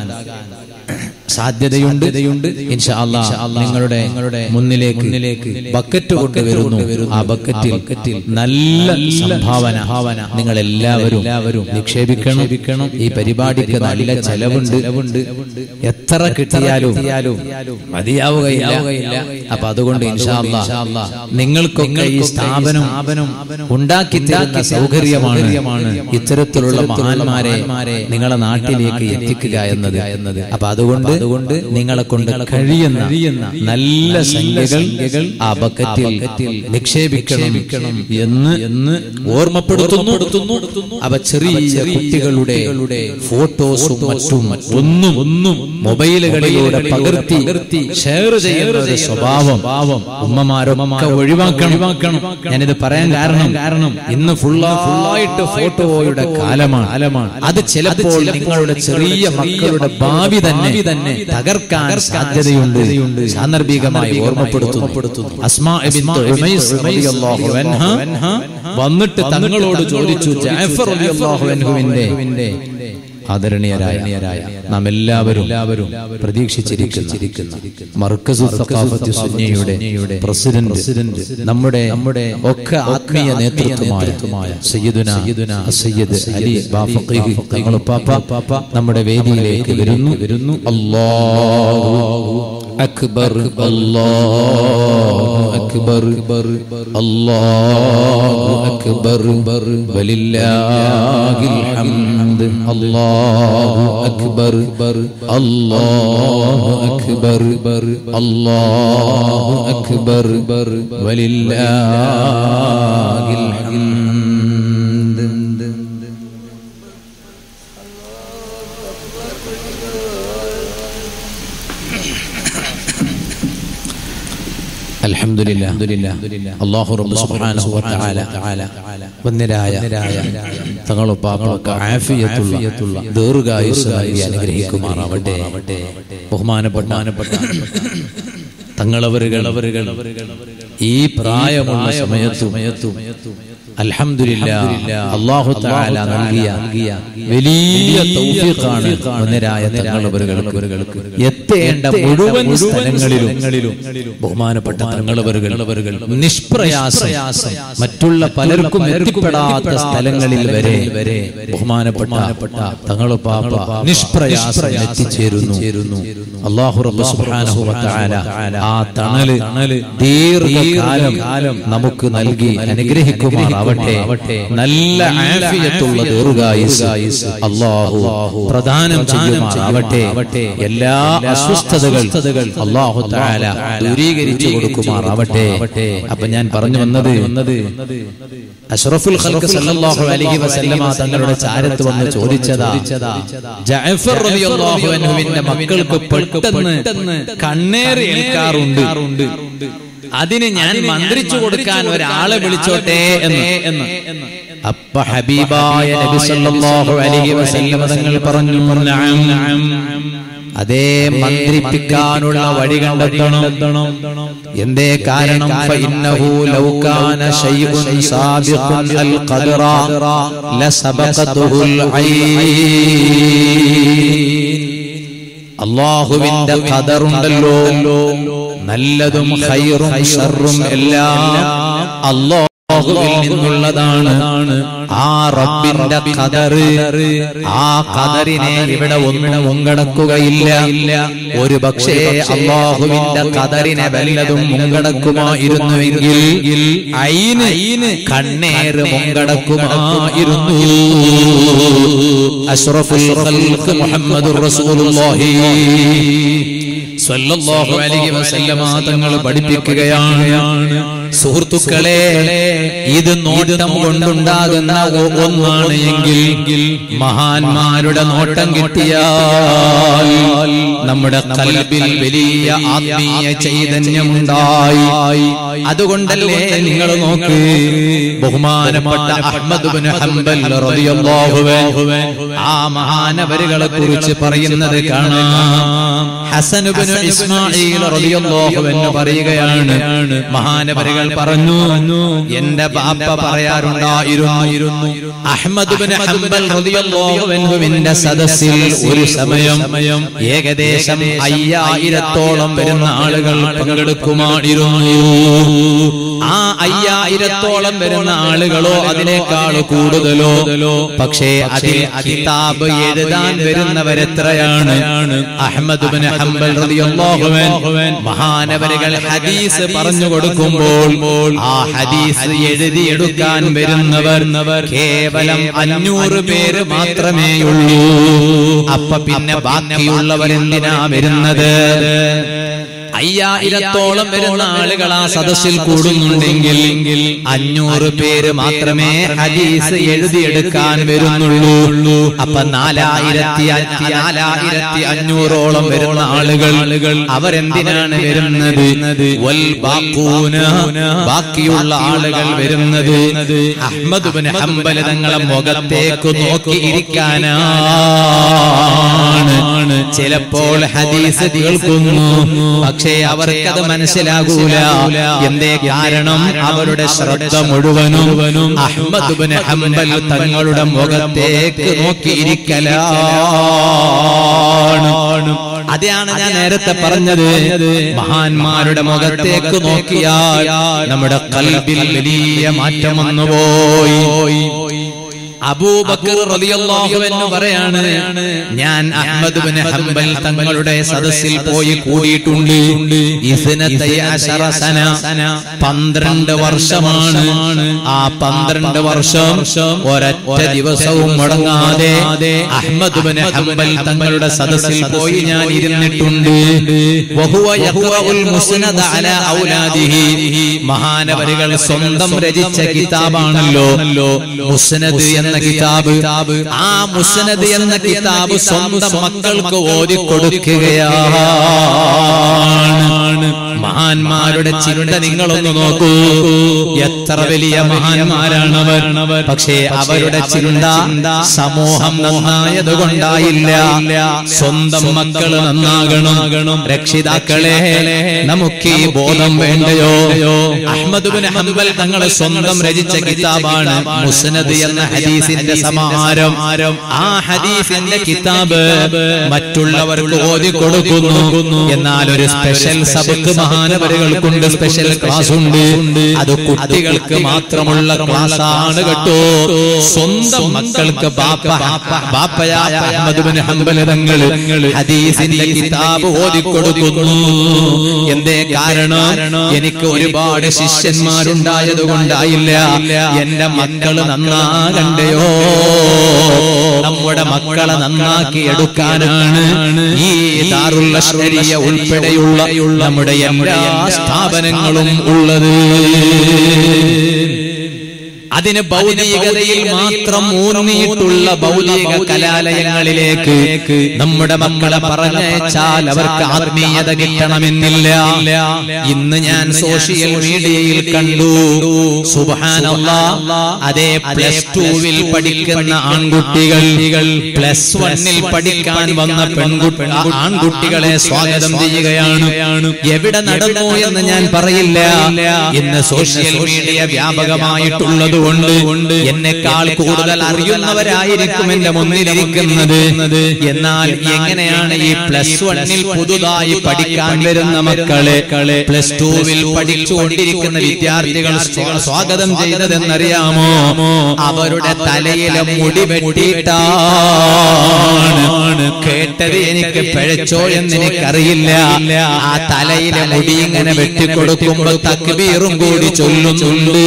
സാധ്യതയുണ്ട് ഇൻഷാ അല്ലാ നിങ്ങളുടെ നിങ്ങളുടെ മുന്നിലേക്ക് മുന്നിലേക്ക് ബക്കറ്റ് കൊണ്ടുവരുന്നു ആ ബക്കറ്റിൽ നല്ല സംഭാവന ഭാവന നിങ്ങൾ എല്ലാവരും എല്ലാവരും നിക്ഷേപിക്കണം ഈ പരിപാടിക്ക് നല്ല ചെലവുണ്ട് എത്ര കിട്ടിയാലും മതിയാവുകയില്ല അപ്പൊ അതുകൊണ്ട് ഇൻഷാ അല്ലാ നിങ്ങൾക്കൊക്കെ ഈ സ്ഥാപനം ഉണ്ടാക്കി തരുന്ന സൗകര്യമാണ് ഇത്തരത്തിലുള്ള മഹാന്മാരെ നിങ്ങളെ നാട്ടിലേക്ക് എത്തിക്കുക എന്നത് എന്നത് അപ്പൊ അതുകൊണ്ട് അതുകൊണ്ട് നിങ്ങളെ കൊണ്ട് കഴിയുന്ന നല്ല സംഖ്യകൾ ആ ബക്കറ്റിൽ നിക്ഷേപിക്കണം എന്ന് എന്ന് ഓർമ്മപ്പെടുത്തുന്നു അവ ചെറിയ കുട്ടികളുടെ ഫോട്ടോസും മറ്റും ഒന്നും ഒന്നും മൊബൈലുകളിലൂടെ പകർത്തി ഷെയർ ചെയ്യുന്ന ഒരു സ്വഭാവം ഉമ്മമാരൊക്കെ ഒഴിവാക്കണം ഞാനിത് പറയാൻ കാരണം കാരണം ഇന്ന് ഫുള്ളായിട്ട് ഫോട്ടോയുടെ കാലമാണ് കാലമാണ് അത് ചിലപ്പോൾ നിങ്ങളുടെ ചെറിയ മക്കളുടെ ഭാവി തന്നെ തന്നെ തകർക്കാൻ സാധ്യതയുണ്ട് സാന്ദർഭികമായി ഓർമ്മപ്പെടുത്തുന്നു അസ്മാ ബിൻത് ഉമൈസ് റളിയല്ലാഹു അൻഹ വന്നിട്ട് തങ്ങളോട് ചോദിച്ചു ജാഫർ റളിയല്ലാഹു അൻഹുവിന്റെ ആദരണീയരായ നാം എല്ലാവരും എല്ലാവരും പ്രതീക്ഷിച്ചിരിക്കുന്ന മർക്കസു സഖാഫത്തി സുന്നിയുടെ പ്രസിഡന്റ് പ്രസിഡന്റ് നമ്മുടെ നമ്മുടെ ഒക്കെ ആത്മീയ നേതൃത്വമായ സയ്യിദുന സയ്യിദ് അലി ബാഫഖീഹി തങ്ങൾ പാപ്പ നമ്മുടെ വേദിയിലേക്ക് വരുന്നു വരുന്നു അല്ലാഹു അക്ബർ അല്ലാഹു അക്ബർ അല്ലാഹു അക്ബർ വലില്ലാഹിൽ ഹംദ് അല്ലാഹു അക്ബർ അല്ലാഹു അക്ബർ അല്ലാഹു അക്ബർ വലില്ലാഹിൽ ഹംദ് അള്ളാഹു റബ്ബ് സുബ്ഹാനഹു വ തആല വന്യരായ തങ്ങളുപ്പാപ്പ ആഫിയത്തുള്ള ദീർഘായുസ് നൽകി അനുഗ്രഹിക്കുമാറാവട്ടെ ബഹുമാനപ്പെട്ട തങ്ങളവരുകൾ ഈ പ്രായമുള്ള സമയത്തും അൽഹംദുലില്ലാ അല്ലാഹു തആല നൽകിയ വലിയ തൗഫീഖാണ് മുന്നരായ തങ്ങളവരുകൾക്ക് എത്തേണ്ട മുഴുവൻ സ്ഥലങ്ങളിലും ബഹുമാനപ്പെട്ട തങ്ങളവരുകൾ നിഷ്പ്രയാസം മറ്റുള്ള പലർക്കും എത്തിപ്പെടാത്ത സ്ഥലങ്ങളിൽ വരെ വരെ ബഹുമാനപ്പെട്ട തങ്ങളുപ്പാപ്പ നിഷ്പ്രയാസം എത്തിച്ചേരുന്നു അല്ലാഹു റബ്ബ് സുബ്ഹാനഹു വ തആല ആ തണല് ദീർഘകാലം നമുക്ക് നൽകി അനുഗ്രഹിക്കുമാറാവട്ടെ നല്ല ആഫിയത്തുള്ള ദീർഘായുസ് അള്ളാഹു പ്രദാനം ചെയ്യുമാറാവട്ടെ എല്ലാ അസ്വസ്ഥതകൾ അള്ളാഹു തആല ദൂരീകരിച്ചു കൊടുക്കുമാറാവട്ടെ അപ്പൊ ഞാൻ പറഞ്ഞു വന്നത് വന്നത് അഷ്റഫുൽ ഖൽഖ് സല്ലല്ലാഹു അലൈഹി വസല്ലമ തങ്ങളുടെ ചാരത്ത് വന്ന് ചോദിച്ചതാ ജഅഫർ റളിയല്ലാഹു അൻഹുവിന്റെ മക്കൾക്ക് പെട്ടെന്ന് കണ്ണേറ് ഏൽക്കാറുണ്ട് അതിന് ഞാൻ മന്ത്രിച്ചു കൊടുക്കാൻ ഒരാളെ വിളിച്ചോട്ടെ എന്ന് അപ്പ ഹബീബായ നബി സല്ലല്ലാഹു അലൈഹി വസല്ലമ തങ്ങൾ പറഞ്ഞു നഅം അതേ മന്ത്രിപ്പിക്കാനുള്ള വഴി കണ്ടെത്തണം എന്തേ കാരണം ഫഇന്നഹു ലൗ കാന ശൈഉൻ സാബിഖുൻ അൽ ഖദറ ലസബഖതുഹുൽ ഐൻ അള്ളാഹുവിന്റെ ഖദറുണ്ടല്ലോ നല്ലതും ഖൈറും ഷർറും എല്ലാം അല്ലാഹ് അല്ലാഹുവിൽ നിന്നുള്ളതാണ് ആ റബ്ബിന്റെ കതറ് ആ കതറിനെ ഇവിടെ ഒന്നും മുങ്കടക്കുകയില്ല ഒരു പക്ഷേ അള്ളാഹുവിന്റെ കതറിനെ വല്ലതും മുങ്കടക്കുമായിരുന്നുവെങ്കിൽ അയിന് കണ്ണേറ് മുങ്കടക്കുമായിരുന്നു അഷ്റഫുൽ ഖൽഖ് മുഹമ്മദുർ റസൂലുള്ളാഹി സ്വല്ലല്ലാഹു അലൈഹി വസല്ലമ തങ്ങൾ പഠിപ്പിക്കുകയാണ് സുഹൃത്തുക്കളെ ഇത് നോട്ടം കൊണ്ടുണ്ടാകുന്ന ഒ- ഒന്നാണ് എങ്കിൽ മഹാന്മാരുടെ നോട്ടം കിട്ടിയാൽ നമ്മുടെ കൽബിൽ വലിയ ആത്മീയ ചൈതന്യമുണ്ടായി അതുകൊണ്ടല്ലേ നിങ്ങൾ നോക്ക് ബഹുമാനപ്പെട്ട അഹ്മദ് ബിൻ ഹംബൽ റളിയല്ലാഹു അൻഹു ആ മഹാനവരുകളെ കുറിച്ച് പറയുന്നത് കാണാം ഹസൻ ബിൻ ഇസ്മാഈൽ റളിയല്ലാഹു അൻഹു പറയുകയാണ് മഹാനവരുകൾ പറഞ്ഞു എന്റെ ബാപ്പ പറയാറുണ്ടായിരുന്നു അഹ്മദ് ബിൻ ഹംബൽ റളിയല്ലാഹു അൻഹുവിന്റെ സദസ്സിൽ ഒരു സമയം ഏകദേശം അയ്യായിരത്തോളം വരുന്ന ആളുകൾ പങ്കെടുക്കുമായിരുന്നു ആ അയ്യായിരത്തോളം വരുന്ന ആളുകളോ അതിനേക്കാൾ കൂടുതലോ പക്ഷേ അതിൽ കിതാബ് എഴുതാൻ വരുന്നവരെത്രയാണ് അഹമ്മദ് ബിൻ ഹംബൽ റളിയല്ലാഹു അൻഹു മഹാനവരുകൾ ഹദീസ് പറഞ്ഞു കൊടുക്കുമ്പോൾ ആ ഹദീസ് എഴുതിയെടുക്കാൻ വരുന്നവർ കേവലം അഞ്ഞൂറ് പേര് മാത്രമേയുള്ളൂ അപ്പൊ പിന്നെ ബാക്കിയുള്ളവർ എന്തിനാ വരുന്നത് അയ്യായിരത്തോളം വരുന്ന ആളുകൾ ആ സദസ്സിൽ കൂടുന്നുണ്ടെങ്കിൽ അഞ്ഞൂറ് പേര് മാത്രമേ ഹദീസ് എഴുതിയെടുക്കാൻ വരുന്നുള്ളൂ അപ്പൊ നാലായിരത്തി അ- നാലായിരത്തി അഞ്ഞൂറോളം വരുന്ന ആളുകൾ അവരെന്തിനാണ് വരുന്നത് വൽ ബാഖൂന ബാക്കിയുള്ള ആളുകൾ വരുന്നത് അഹ്മദ് ബിൻ ഹംബൽ തങ്ങളെ മുഖത്തേക്ക് നോക്കി ഇരിക്കാനാണ് ചിലപ്പോൾ ഹദീസ് കേൾക്കുന്നു പക്ഷേ അവർക്കത് മനസ്സിലാകൂല എന്തേ കാരണം അവരുടെ ശ്രദ്ധ മുഴുവനും അഹ്മദ് ബിൻ ഹംബൽ തങ്ങളുടെ മുഖത്തേക്ക് നോക്കിയിരിക്കലാണ് അതാണ് ഞാൻ നേരത്തെ പറഞ്ഞത് മഹാന്മാരുടെ മുഖത്തേക്ക് നോക്കിയാൽ നമ്മുടെ കൽബിൽ വലിയ മാറ്റം വന്നുപോയി അബൂബക്കർ റളിയല്ലാഹു അൻഹു പറയാണ് ഞാൻ അഹ്മദ് ബിൻ ഹംബൽ തങ്ങളുടെ സദസ്സിൽ പോയി കൂടിയിട്ടുണ്ട് ഇസ്നത്തൈ അശറ സന പന്ത്രണ്ട് വർഷമാണ് ആ പന്ത്രണ്ട് വർഷം ഒരൊറ്റ ദിവസവും മുടങ്ങാതെ അഹ്മദ് ബിൻ ഹംബൽ തങ്ങളുടെ സദസ്സിൽ പോയി ഞാൻ ഇരുന്നിട്ടുണ്ട് വഹുവ യഖ്റഉൽ മുസ്നദ അലാ ഔലാദിഹി മഹാനവരുകൾ സ്വന്തം രചിച്ച കിതാബാണല്ലോ മുസ്നദ് എന്ന കിതാബ് ആ മുസ്നദ് എന്ന കിതാബ് സ്വന്തം മക്കൾക്ക് ഓതി കൊടുക്കുകയാണ് മഹാന്മാരുടെ ചിന്ത നിങ്ങളൊന്ന് നോക്കൂ എത്ര വലിയ മഹാന്മാരാണവർ പക്ഷേ അവരുടെ ചിന്ത സമൂഹം നന്നായത് കൊണ്ടായില്ല സ്വന്തം മക്കള് നന്നാകണം രക്ഷിതാക്കളെ നമുക്ക് ഈ ബോധം വേണ്ടയോ അഹമ്മദ് ബിൻ ഹംബൽ തങ്ങളെ സ്വന്തം രചിച്ച കിതാബാണ് മുസ്നദ് എന്ന ഹദീസിന്റെ സമാഹാരം ആ ഹദീസിന്റെ കിതാബ് മറ്റുള്ളവർക്ക് ഓതി കൊടുക്കുന്നു എന്നാൽ ഒരു സ്പെഷ്യൽ സബക്ക് മഹാനവരുകൾക്കുണ്ട് സ്പെഷ്യൽ ക്ലാസ് ഉണ്ട് അത് കുട്ടികൾക്ക് മാത്രമുള്ള ക്ലാസ് ആണ് കേട്ടോ സ്വന്തം മക്കൾക്ക് ബാപ്പ ബാപ്പയായ അഹമ്മദ് ബിൻ ഹംബൽ തങ്ങൾ ഹദീസിന്റെ കിതാബ് ഓതി കൊടുക്കുന്നു എന്തേ കാരണം എനിക്ക് ഒരുപാട് ശിഷ്യന്മാരുണ്ടായത് കൊണ്ടായില്ല എന്റെ മക്കള് നന്നാകണ്ടയോ നമ്മുടെ മക്കളെ നന്നാക്കി എടുക്കാനാണ് ഈ ദാറുള്ള ശരിയ ഉൾപ്പെടെയുള്ള നമ്മുടെ എല്ലാ സ്ഥാപനങ്ങളും ഉള്ളത് അതിന് ഭൗതികതയിൽ മാത്രം ഊന്നിയിട്ടുള്ള ഭൗതിക കലാലയങ്ങളിലേക്ക് നമ്മുടെ മക്കളെ പറഞ്ഞയച്ചാൽ അവർക്ക് ആത്മീയത കിട്ടണമെന്നില്ല ഇന്ന് ഞാൻ സോഷ്യൽ മീഡിയയിൽ കണ്ടു സുബാനല്ലാ അതേ പ്ലസ് ടുവിൽ പഠിക്കുന്ന ആൺകുട്ടികൾ പ്ലസ് വണ്ണിൽ പഠിക്കാൻ വന്ന പെൺകുട്ടി ആൺകുട്ടികളെ സ്വാഗതം ചെയ്യുകയാണ് എവിടെ നടന്നു എന്ന് ഞാൻ പറയില്ല ഇന്ന് സോഷ്യൽ മീഡിയ വ്യാപകമായിട്ടുള്ളത് കൊണ്ട് എന്നെക്കാൾ കൂടുതൽ അറിയുന്നവരായിരിക്കും എന്റെ മുന്നിലിരിക്കുന്നത് എന്നാൽ എങ്ങനെയാണ് ഈ പ്ലസ് വണ്ണിൽ പുതുതായി പഠിക്കാൻ വരുന്ന മക്കളെ പ്ലസ് ടുവിൽ പഠിച്ചുകൊണ്ടിരിക്കുന്ന വിദ്യാർത്ഥികൾ സ്വാ- സ്വാഗതം ചെയ്തതെന്നറിയാമോ അവരുടെ തലയിലെ മുടി വെട്ടിയിട്ടാണ് കേട്ടത് എനിക്ക് പിഴച്ചോ എന്ന് എനിക്കറിയില്ല ആ തലയിലെ മുടി ഇങ്ങനെ വെട്ടിക്കൊടുക്കുമ്പോ തക്ബീറും കൂടി ചൊല്ലുന്നുണ്ട്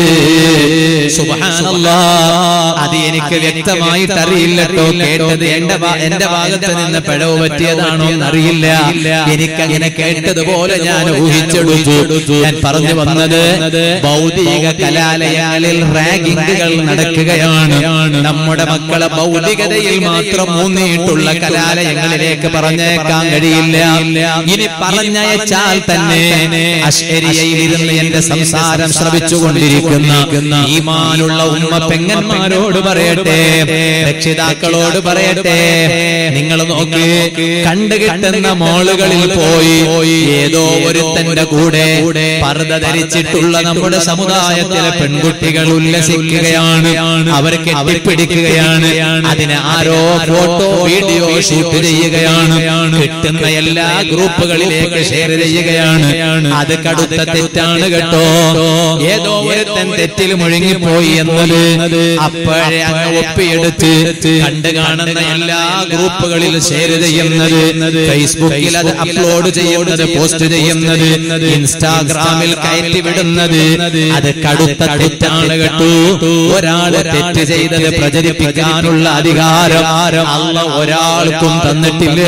സുബ്ഹാനല്ലാ അത് എനിക്ക് വ്യക്തമായിട്ട് അറിയില്ലട്ടോ കേട്ടത് എന്റെ ഭാ- എന്റെ ഭാഗത്ത് നിന്ന് പിഴവ് പറ്റിയതാണോ എന്നറിയില്ല എനിക്കങ്ങനെ കേട്ടതുപോലെ ഞാൻ ഊഹിച്ചെടുത്തു ഞാൻ പറഞ്ഞു വന്നത് ഭൗതിക കലാലയങ്ങളിൽ റാഗിങ്ങുകൾ നടക്കുകയാണ് നമ്മുടെ മക്കളെ ഭൗതികതയിൽ മാത്രം ഊന്നിയിട്ടുള്ള കലാലയങ്ങളിലേക്ക് പറഞ്ഞേക്കാൻ കഴിയില്ല ഇനി പറഞ്ഞയച്ചാൽ തന്നെ അശ്വരിയയിൽ ഇരുന്ന് എന്റെ സംസാരം ശ്രവിച്ചുകൊണ്ടിരിക്കുന്ന ഈമാനുള്ള ഉമ്മ പെങ്ങന്മാരോട് പറയട്ടെ രക്ഷിതാക്കളോട് പറയട്ടെ നിങ്ങൾ നോക്ക് കണ്ടുകിട്ടുന്ന മോളുകളിൽ പോയി ഏതോ ഒരുത്തന്റെ കൂടെ പർദ്ദ ധരിച്ചിട്ടുള്ള നമ്മുടെ സമുദായത്തിലെ പെൺകുട്ടികൾ ഉല്ലസിക്കുകയാണ് അവർ കെട്ടിപ്പിടിക്കുകയാണ് അതിന് ആരോ ഫോട്ടോ വീഡിയോ ഷൂട്ട് ചെയ്യുകയാണ് കിട്ടുന്ന എല്ലാ ഗ്രൂപ്പുകളിലേക്ക് ഷെയർ ചെയ്യുകയാണ് അത് കടുത്ത തെറ്റാണ് കേട്ടോ ഏതോ ഒരുത്തൻ തെറ്റിൽ മുഴുങ്ങിപ്പോയി എന്നത് അപ്പോഴേ അങ്ങ് ഒപ്പിയെടുത്ത് കണ്ടു കാണുന്ന എല്ലാ ഗ്രൂപ്പുകളിൽ ഷെയർ ചെയ്യുന്നത് ഫേസ്ബുക്കിൽ അത് അപ്ലോഡ് ചെയ്യുന്നത് പോസ്റ്റ് ചെയ്യുന്നത് ഇൻസ്റ്റാഗ്രാമിൽ കയറ്റി വിടുന്നത് അത് കടുത്ത തെറ്റാണ് കേട്ടു ഒരാള് തെറ്റ് ചെയ്തത് പ്രചരിപ്പിക്കാനുള്ള അധികാരം അല്ല ഒരാൾക്കും തന്നിട്ടില്ല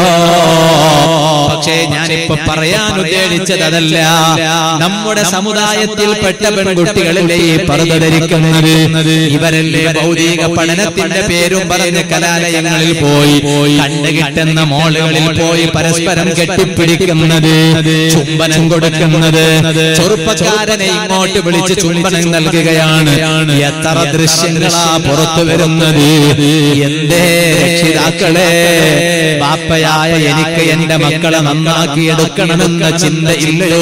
പക്ഷേ ഞാനിപ്പോ പറയാൻ ഉദ്ദേശിച്ചത് അതല്ല നമ്മുടെ സമുദായത്തിൽപ്പെട്ട പെൺകുട്ടികളല്ലേ ഈ പർദ്ദ ധരിക്കുന്നത് ഇവരല്ലേ ഭൗതിക പഠനത്തിന്റെ പേരും പറഞ്ഞ് കലാലയങ്ങളിൽ പോയി കണ്ടുകിട്ടുന്ന മോളുകളിൽ പോയി പരസ്പരം കെട്ടിപ്പിടിക്കുന്നത് ചുംബനം കൊടുക്കുന്നത് ചെറുപ്പക്കാരനെ ഇങ്ങോട്ട് വിളിച്ച് ചുംബനം നൽകുകയാണ് എത്ര ദൃശ്യങ്ങളാ പുറത്തു വരുന്നത് എന്തേ രക്ഷിതാക്കളെ ബാപ്പയായ എനിക്ക് എന്റെ മക്കളെ നന്നാക്കിയെടുക്കണമെന്ന ചിന്തയില്ലയോ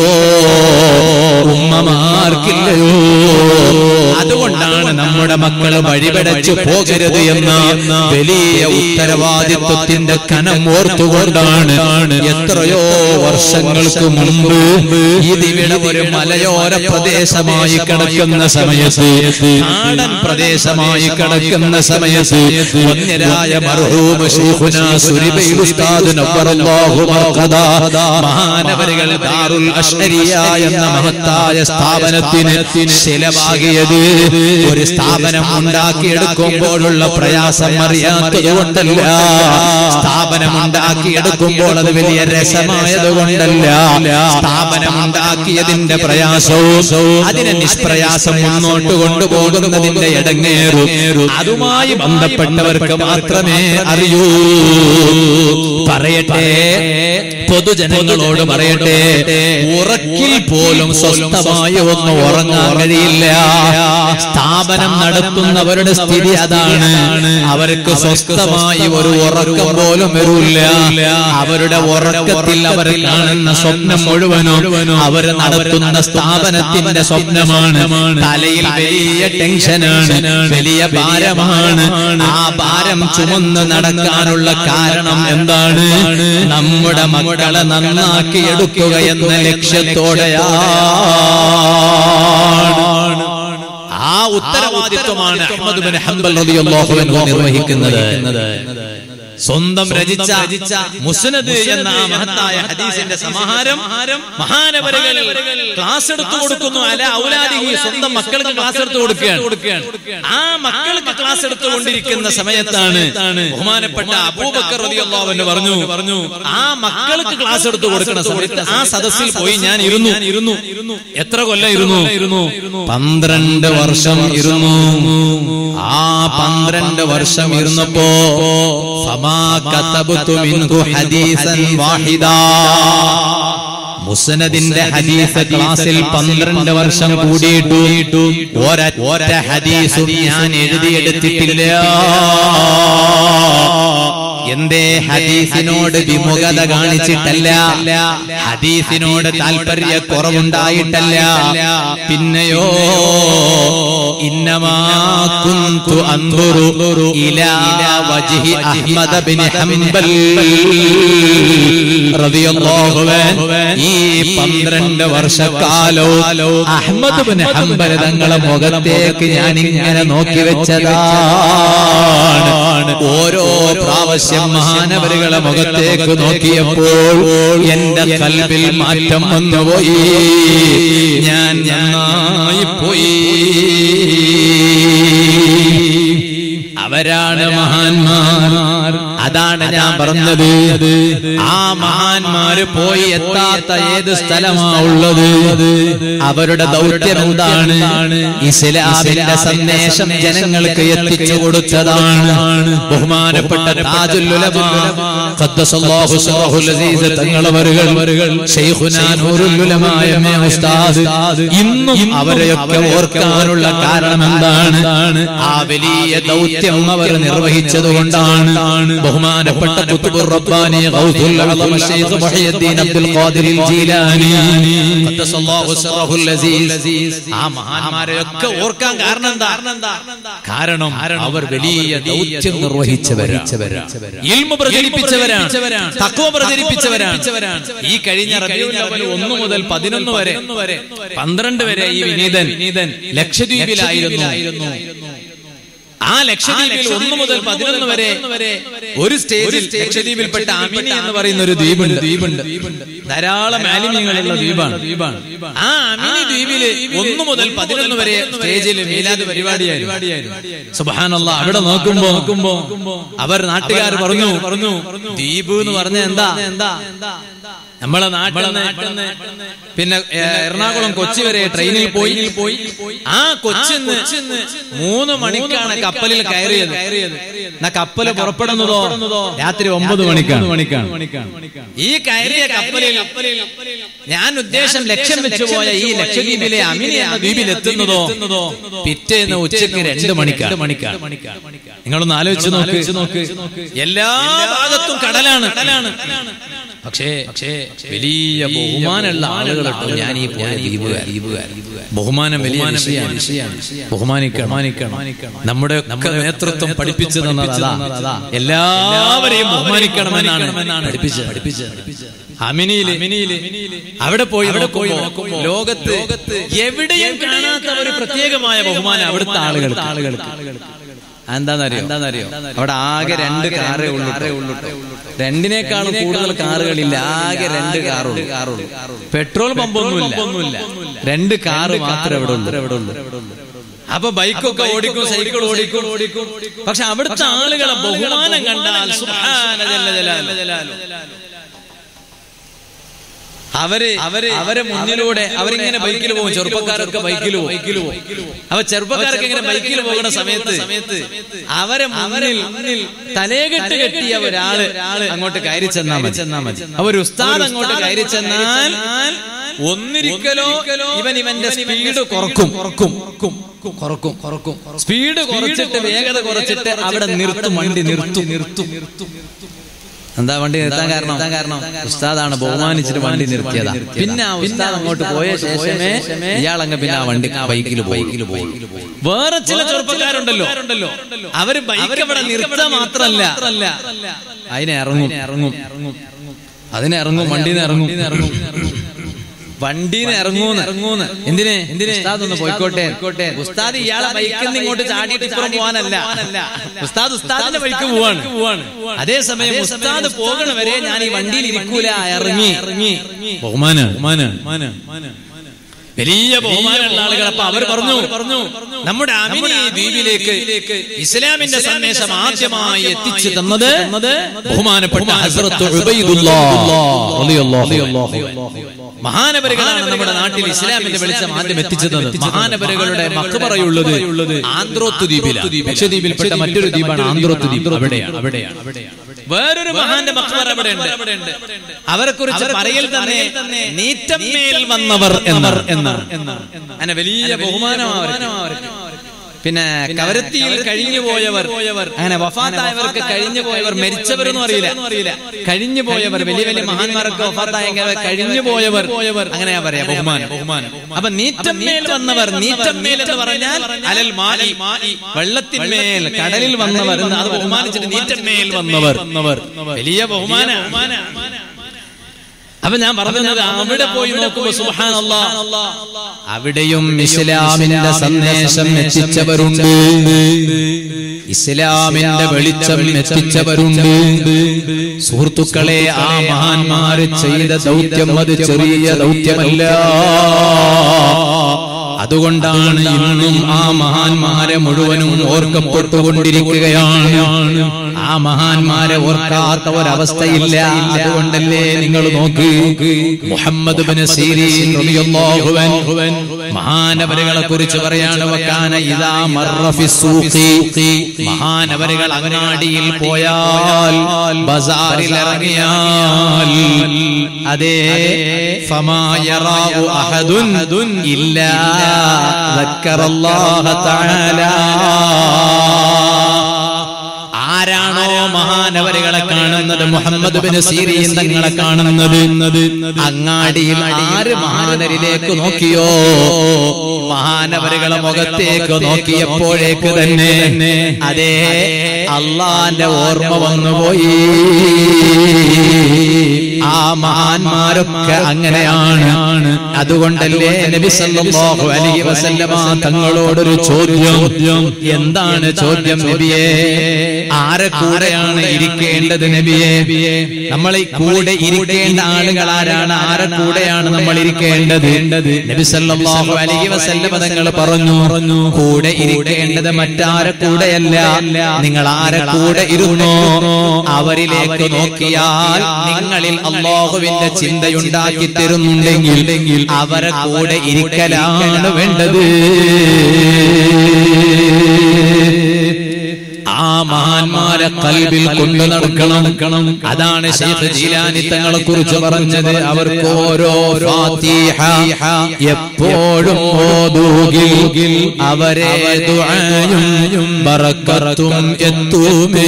ഉമ്മമാർക്കില്ലയോ അതുകൊണ്ടാണ് നമ്മുടെ മക്കൾ വഴിപടച്ചു പോകരുത് എന്ന വലിയ ഉത്തരവാദിത്വത്തിന്റെ കനം ഓർത്തുകൊണ്ടാണ് എത്രയോ വർഷങ്ങൾക്ക് മുമ്പ് ഇതിവിടെ ഒരു മലയോര പ്രദേശമായി കിടക്കുന്ന സമയത്ത് നാടൻ പ്രദേശമായി കിടക്കുന്ന സമയത്ത് വന്യരായ മർഹൂമ ശൈഖുന സുരിബൈൽ ഉസ്താദ് നവ്വറല്ലാഹു മർഖദാ മഹാനവരുകൾ ദാറുൽ അഷ്അരിയ എന്ന മഹത്തായ സ്ഥാപനത്തിന് ശിലമാകിയത് ഒരു സ്ഥാപനം ഉണ്ടാക്കിയെടുക്കുമ്പോഴുള്ള പ്രയാസം അറിയാത്തത് കൊണ്ടല്ല സ്ഥാപനം ഉണ്ടാക്കിയെടുക്കുമ്പോൾ അത് വലിയ രസമായത് കൊണ്ടല്ല സ്ഥാപനം ഉണ്ടാക്കിയതിന്റെ പ്രയാസവും അതിനെ നിഷ്പ്രയാസം മുന്നോട്ട് കൊണ്ടുപോകുന്നതിന്റെ ഇടങ്ങേറും അതുമായി ബന്ധപ്പെട്ടവർക്ക് മാത്രമേ അറിയൂ പറയട്ടെ പൊതുജനങ്ങളോട് പറയട്ടെ ഉറക്കിൽ പോലും സ്വസ്ഥമായി ഒന്ന് ഉറങ്ങാൻ കഴിയില്ല സ്ഥാപനം നടത്തുന്നവരുടെ സ്ഥിതി അതാണ് അവർക്ക് സ്വസ്ഥമായി ഒരു ഉറക്കം പോലും വരില്ല അവരുടെ ഉറക്കത്തിൽ അവർ കാണുന്ന സ്വപ്നം മുഴുവനും അവർ നടത്തുന്ന സ്ഥാപനത്തിന്റെ സ്വപ്നമാണ് തലയിൽ വലിയ ടെൻഷനാണ് വലിയ ഭാരമാണ് ആ ഭാരം ചുമന്ന് നടക്കാനുള്ള കാരണം എന്താണ് നമ്മുടെ മക്കളെ നന്നാക്കി എടുക്കുക എന്ന ലക്ഷ്യത്തോടെയാണ് ആ ഉത്തരവാദിത്വമാണ് അഹ്മദ് ബിൻ ഹംബൽ റളിയല്ലാഹു അൻഹു നിർവഹിക്കുന്നത് സ്വന്തം രചിച്ച മുസ്നദ് എന്ന ആ മഹത്തായ ഹദീസിന്റെ സമാഹാരം മഹാനവരകൾ ക്ലാസ് എടുത്തു കൊടുക്കുന്നു അല ഔലാദിഹി സ്വന്തം മക്കൾക്ക് ക്ലാസ് എടുത്തു കൊടുക്കുകയാണ് ആ മക്കൾക്ക് ക്ലാസ് എടുത്തുകൊണ്ടിരിക്കുന്ന സമയത്താണ് ബഹുമാനപ്പെട്ട അബൂബക്കർ റളിയല്ലാഹു അൻഹു പറഞ്ഞു പറഞ്ഞു ആ മക്കൾക്ക് ക്ലാസ് എടുത്തു കൊടുക്കുന്ന സമയത്ത് ആ സദസ്സിൽ പോയി ഞാൻ ഇരുന്നു ഇരുന്നു എത്ര കൊല്ലം ഇരുന്നു ഇരുന്നു പന്ത്രണ്ട് വർഷം ഇരുന്നു ആ പന്ത്രണ്ട് വർഷം ഇരുന്നപ്പോ ഫമാ കതബ്തു മിൻഹു ഹദീസൻ വാഹിദാ മുസ്നദിന്റെ ഹദീസ് ക്ലാസ്സിൽ പന്ത്രണ്ട് വർഷം കൂടിയിട്ടു ഒരൊറ്റ ഹദീസും ഞാൻ എഴുതിയെടുത്തിട്ടില്ല എന്തേ ഹദീസിനോട് വിമുഖത കാണിച്ചിട്ടല്ല ഹദീസിനോട് താല്പര്യ കുറവുണ്ടായിട്ടല്ല പിന്നെയോ ഇന്നമാ കുന്തു അൻദുറു ഇലാ വജ്ഹി അഹ്മദ ബിൻ ഹംബൽ റളിയല്ലാഹു അൻഹു ഈ 12 വർഷക്കാലവും അഹ്മദ് ബിൻ ഹംബൽ തങ്ങളെ മുഖത്തേക്ക് ഞാൻ ഇങ്ങനെ നോക്കി വെച്ചതാണ് ഓരോ പ്രാവശ്യം മഹാനവരുകളെ മുഖത്തേക്ക് നോക്കിയപ്പോൾ എന്റെ കൽബിൽ മാറ്റം വന്നുപോയി ഞാൻ നന്നായി പോയി അവരാണ് മഹാന്മാർ അതാണ് ഞാൻ പറഞ്ഞത് ആ മഹാന്മാര് പോയി എത്താത്ത ഏത് സ്ഥലമാ ഉള്ളത് അവരുടെ ദൗത്യം എന്താണ് ഇസ്ലാമിന്റെ സന്ദേശം ജനങ്ങൾക്ക് എത്തിച്ചു കൊടുത്തതാണ് ബഹുമാനപ്പെട്ട താജുൽ ഉലമാ ഖദ്ദസല്ലാഹു സിറഹുൽ അസീസ് തങ്ങളവരുകൾ ശൈഖുനാ നൂറുൽ ഉലമാ എം എ ഉസ്താദ് ഇന്നും അവരെയൊക്കെ ഓർക്കാനുള്ള കാരണം എന്താണ് ആ വലിയ ദൗത്യം അവർ നിർവഹിച്ചതുകൊണ്ടാണ് ബഹുമാനപ്പെട്ട കുത്തുബുർ റബ്ബാനി ഗൗസുൽ അഅ്ലം Sheikh Muhiyuddin Abdul Qadir Jilani ഖദ്ദസല്ലാഹു സിറഹുൽ അസീസ് ആ മഹാന്മാരെയൊക്കെ ഓർക്കാൻ കാരണം എന്താ കാരണം അവർ വലിയ ദൗത്യം നിർവഹിച്ചവരാണ് ഇൽമു പ്രചരിപ്പിച്ചവരാണ് തഖ്വ പ്രചരിപ്പിച്ചവരാണ് ഈ കഴിഞ്ഞ റബീഉൽ അവ്വൽ 1 മുതൽ 11 വരെ 12 വരെ ഈ വിനീതൻ ലക്ഷദ്വീപിലായിരുന്നു ആ ലക്ഷദ്വീപിൽ ഒന്ന് മുതൽ പതിനൊന്ന് വരെ ഒരു സ്റ്റേജിൽ ലക്ഷദ്വീപിൽപ്പെട്ട അമിനി എന്ന് പറയുന്ന ഒരു ദ്വീപുണ്ട് ദ്വീപുണ്ട് ധാരാളം ആലിമ്യങ്ങളുള്ള ദ്വീപാണ് ദ്വീപാണ് ആ അമിനി ദ്വീപില് ഒന്ന് മുതൽ പതിനൊന്ന് വരെ സ്റ്റേജിൽ മീലാദ് പരിപാടിയായിരുന്നു സുബാനല്ല അവിടെ നോക്കുമ്പോ നോക്കുമ്പോ അവർ നാട്ടുകാർ പറഞ്ഞു പറഞ്ഞു ദ്വീപ് എന്ന് പറഞ്ഞ എന്താ എന്താ നമ്മളെ നാട്ടിൽ പിന്നെ എറണാകുളം കൊച്ചി വരെ ട്രെയിനിൽ പോയി പോയി ആ കൊച്ചിന്ന് മൂന്ന് മണിക്കാണ് കപ്പലിൽ കയറിയത് എന്നാ കപ്പല് പുറപ്പെടുന്നതോ രാത്രി ഒമ്പത് മണിക്കാണ് മണിക്കാണ് ഈ കയറിയ കപ്പലിൽ ഞാൻ ഉദ്ദേശം ലക്ഷ്യം വെച്ചു പോയ ഈ ലക്ഷദ്വീപിലെ അമിനി എന്ന ദ്വീപിൽ എത്തുന്നതോ പിറ്റേന്ന് ഉച്ചയ്ക്ക് രണ്ട് മണിക്കാണ് മണിക്കാണ് നിങ്ങളൊന്ന് ആലോചിച്ച് നോക്ക് എല്ലാ ഭാഗത്തും കടലാണ് കടലാണ് പക്ഷേ പക്ഷേ വലിയ ബഹുമാനമുള്ള ആളുകളുണ്ടോ ഞാൻ ഈ പോയ ദ്വീപുകാർ ബഹുമാനം വലിയ വിഷയമാണ് ബഹുമാനിക്കണം നമ്മുടെ നമ്മുടെ നേതൃത്വം പഠിപ്പിച്ചു തന്നതാ എല്ലാവരെയും ബഹുമാനിക്കണമെന്നാണ് പഠിപ്പിച്ചത് പഠിപ്പിച്ചത് അമിനിയില് അവിടെ പോയി അവിടെ പോയി നോക്കുമ്പോ ലോകത്ത് എവിടെയും കാണാത്ത ഒരു പ്രത്യേകമായ ബഹുമാനം അവിടുത്തെ ആളുകൾക്ക് ആളുകൾക്ക് എന്താണെന്നറിയോ എന്താണെന്നറിയോ അവിടെ ആകെ രണ്ട് കാറേ ഉള്ളൂ രണ്ടിനേക്കാളും കൂടുതൽ കാറുകളില്ല ആകെ രണ്ട് കാറുള്ളൂ കാറുള്ളൂ പെട്രോൾ പമ്പൊന്നുമില്ല രണ്ട് കാറ് മാത്രമേ ഇവിടെ ഉള്ളൂ ഇവിടെ ഉള്ളൂ അപ്പൊ ബൈക്കൊക്കെ ഓടിക്കും സൈക്കിൾ ഓടിക്കും ഓടിക്കും പക്ഷെ അവിടുത്തെ ആളുകളെ ബഹുമാനം കണ്ടാൽ സുബ്ഹാന ജല്ല ജലാലു. അവര് അവര് അവരെ മുന്നിലൂടെ അവരിങ്ങനെ ബൈക്കിൽ പോകും ചെറുപ്പക്കാരൊക്കെ ബൈക്കിൽ പോകും ബൈക്കിൽ പോകും അപ്പൊ ചെറുപ്പക്കാരൊക്കെ ഇങ്ങനെ ബൈക്കിൽ പോകുന്ന സമയത്ത് സമയത്ത് അവരെ മുന്നിൽ മുന്നിൽ തലേകെട്ട് കെട്ടിയ ഒരാള് അങ്ങോട്ട് കയറി ചെന്നാ മതി ചെന്നാ മതി അവർ ഉസ്താദ് അങ്ങോട്ട് കയറി ചെന്നാൽ ഒന്നിരിക്കലോ ഇവൻ ഇവന്റെ സ്പീഡ് കുറക്കും കുറക്കും കുറക്കും കുറക്കും സ്പീഡ് കുറച്ചിട്ട് വേഗത കുറച്ചിട്ട് അവിടെ നിർത്തും വണ്ടി നിർത്തും നിർത്തും നിർത്തും എന്താ വണ്ടി നിർത്താൻ കാരണം കാരണം ഉസ്താദാണ് ബഹുമാനിച്ചിട്ട് വണ്ടി നിർത്തിയതാ പിന്നെ ആ ഉസ്താദ് അങ്ങോട്ട് പോയ ശേഷമേ ഇയാളങ്ങ് പിന്നെ ആ വണ്ടി ബൈക്കിൽ ബൈക്കിൽ പോയി വേറെ ചില ചെറുപ്പക്കാരുണ്ടല്ലോ അവര് ബൈക്ക് അവിടെ നിർത്തുക മാത്രല്ല അതിനെ ഇറങ്ങും ഇറങ്ങും ഇറങ്ങും അതിനെ ഇറങ്ങും വണ്ടിന്ന് ഇറങ്ങും ഇറങ്ങും വണ്ടീന്ന് ഇറങ്ങൂന്ന് ഇറങ്ങൂന്ന് എന്തിന് എന്തിന് ഉസ്താദ് ഒന്ന് പോയിക്കോട്ടെ പോയിക്കോട്ടെ ഉസ്താദ് ഇയാളെ ബൈക്കിൽ നിന്ന് ഇങ്ങോട്ട് ചാടിയിട്ട് ഇപ്പുറം പോകാനല്ല ഉസ്താദ് ഉസ്താദിന്റെ ബൈക്ക് പോവാണ് അതേസമയം ഉസ്താദ് പോകണ വരെ ഞാൻ ഈ വണ്ടിയിൽ ഇരിക്കൂല ഇറങ്ങി ഇറങ്ങി ബഹുമാന ബഹുമാന വലിയ ബഹുമാനമുള്ള ആളുകൾ അപ്പൊ അവർ പറഞ്ഞു പറഞ്ഞു നമ്മുടെ അമിനി ദ്വീപിലേക്ക് ഇസ്ലാമിന്റെ സന്ദേശം ആദ്യമായി എത്തിച്ചു തന്നത് ബഹുമാനപ്പെട്ട ഹസ്രത്ത് മഹാനവരുകളാണ് നമ്മുടെ നാട്ടിൽ ഇസ്ലാമിന്റെ വെളിച്ചം ആദ്യം എത്തിച്ചത് മഹാനവരുകളുടെ മക്കുപറയുള്ളത് ആന്ധ്രോത്ത് ദ്വീപിലാണ് ലക്ഷദ്വീപിൽപ്പെട്ട മറ്റൊരു ദ്വീപാണ് ആന്ധ്രോത്ത് ദ്വീപ് അവിടെയാണ് അവിടെയാണ് വേറൊരു മഹാന്റെ മക്ബർ അവിടെ ഉണ്ട് അവരെ കുറിച്ച് പറയൽ തന്നെ നീറ്റമ്മേൽ വന്നവർ എന്നർ എന്നാണ് അങ്ങനെ വലിയ ബഹുമാനമാണ് അവർക്ക് പിന്നെ കവരത്തിയിൽ കഴിഞ്ഞു പോയവർ അങ്ങനെ വഫാത്തായവർക്ക് കഴിഞ്ഞു പോയവർ മരിച്ചവരെന്നും അറിയില്ല കഴിഞ്ഞു പോയവർ വലിയ വലിയ മഹാന്മാരൊക്കെ വഫാത്തായവർ കഴിഞ്ഞു പോയവർ അങ്ങനെയാ പറയാ ബഹുമാനം ബഹുമാനം അപ്പൊ നീറ്റമ്മേൽ വന്നവർ നീറ്റമ്മേൽ എന്ന് പറഞ്ഞാൽ അലൽ മായി വെള്ളത്തിന്മേൽ കടലിൽ വന്നവർ എന്ന് അത് ബഹുമാനിച്ചിട്ട് നീറ്റമ്മേൽ വന്നവർ വലിയ ബഹുമാന അപ്പൊ ഞാൻ പറഞ്ഞത് അവിടെ പോയി നോക്കുമ്പോ സുബ്ഹാനല്ലാ അവിടെയും ഇസ്ലാമിന്റെ സന്ദേശം എത്തിച്ചവരുണ്ട് ഇസ്ലാമിന്റെ വെളിച്ചം എത്തിച്ചവരുണ്ട് സുഹൃത്തുക്കളെ ആ മഹാന്മാര് ചെയ്ത ദൗത്യം അത് ചെറിയ ദൗത്യമല്ല അതുകൊണ്ടാണ് ഇന്നും ആ മഹാന്മാരെ മുഴുവനും ഓർക്കപ്പെട്ടുകൊണ്ടിരിക്കുകയാണ് ആ മഹാന്മാരെ ഓർക്കാത്ത ഒരവസ്ഥയില്ല അതുകൊണ്ടല്ലേ നിങ്ങൾ നോക്ക് മുഹമ്മദ് ബിൻ സീരീൻ റളിയല്ലാഹു അൻഹു മഹാനവരുകളെ കുറിച്ച് പറയാണ് വക്കാന ഇദാ മർറ ഫി സൂഖി മഹാനവരുകൾ അങ്ങാടിയിൽ പോയാൽ ബസാറിൽ ഇറങ്ങിയാൽ അതേ ഫമാ യറാഹു അഹദുൻ ഇല്ലാ ذكرallah തആലാ ആരാണോ മഹാനവരുകളെ കാണുന്നത് മുഹമ്മദ് ബിൻ സീരീൻ തങ്ങളെ കാണുന്നത് അങ്ങാടിയിൽ ആര് മഹാനരിലേക്ക് നോക്കിയോ മഹാനവരുകളെ മുഖത്തേക്ക് നോക്കിയപ്പോഴേക്ക് തന്നെ അതേ അള്ളാന്റെ ഓർമ്മ വന്നുപോയി ആ മഹാന്മാരൊക്കെ അങ്ങനെയാണ് അതുകൊണ്ടല്ലേ നബി സല്ലല്ലാഹു അലൈഹി വസല്ലമ തങ്ങളോടൊരു ചോദ്യം എന്താണ് ചോദ്യം നബിയെ ആരെ കൂടെയാണ് ഇരിക്കേണ്ടത് നബിയെ നമ്മൾ ഈ കൂടെ ഇരിക്കേണ്ട ആളുകൾ ആരാണ് ആരെ കൂടെയാണ് നമ്മൾ ഇരിക്കേണ്ടത് നബി സല്ലല്ലാഹു അലൈഹി വസല്ലമ തങ്ങൾ പറഞ്ഞു പറഞ്ഞു കൂടെ ഇരിക്കേണ്ടത് മറ്റാരെ കൂടെയല്ല നിങ്ങൾ ആരെ കൂടെ ഇരുന്നോ അവരിലേക്ക് നോക്കിയാൽ നിങ്ങളിൽ അള്ളാഹുവിന്റെ ചിന്തയുണ്ടാക്കി തരുന്നുണ്ടെങ്കിൽ അവരെ കൂടെ ഇരിക്കലാണ് വേണ്ടത് ആ മഹാന്മാരെ കൽബിൽ കൊണ്ടു നടക്കണം അതാണ് ശൈഖ് ജീലാനി തങ്ങളെ കുറിച്ച് പറഞ്ഞത് അവർക്ക് ഓരോ ഫാത്തിഹ എപ്പോഴും ഓതുകിൽ അവരെ ദുആയും ബറക്കത്തും എത്തുമേ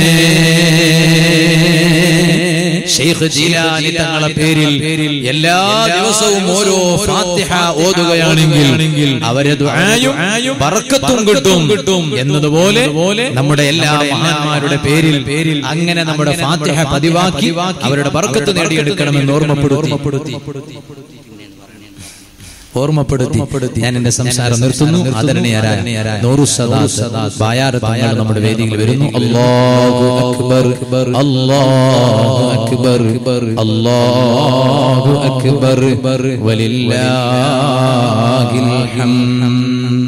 ഷെയ്ഖ് ജീലാനി തങ്ങളെ പേരിൽ എല്ലാ ദിവസവും ഓരോ ഫാത്തിഹ ഓതുകയാണെങ്കിൽ അവരെ ദുആയും ബറക്കത്തും കിട്ടും കിട്ടും എന്നതുപോലെ നമ്മുടെ എല്ലാ മഹാന്മാരുടെ പേരിൽ പേരിൽ അങ്ങനെ നമ്മുടെ ഫാത്തിഹ പതിവാക്കി അവരുടെ ബർക്കത്ത് നേടിയെടുക്കണമെന്ന് ഓർമ്മപ്പെടുത്തി ഓർമ്മപ്പെടുത്തി ഞാൻ എന്റെ സംസാരം നിർത്തുന്നു ആദരണീയരായ നൂറു സദാ ബായാർ തങ്ങൾ നമ്മുടെ വേദിയിൽ വരുന്നു അല്ലാഹു അക്ബർ അല്ലാഹു അക്ബർ അല്ലാഹു അക്ബർ വലില്ലാഹിൽ ഹംദ്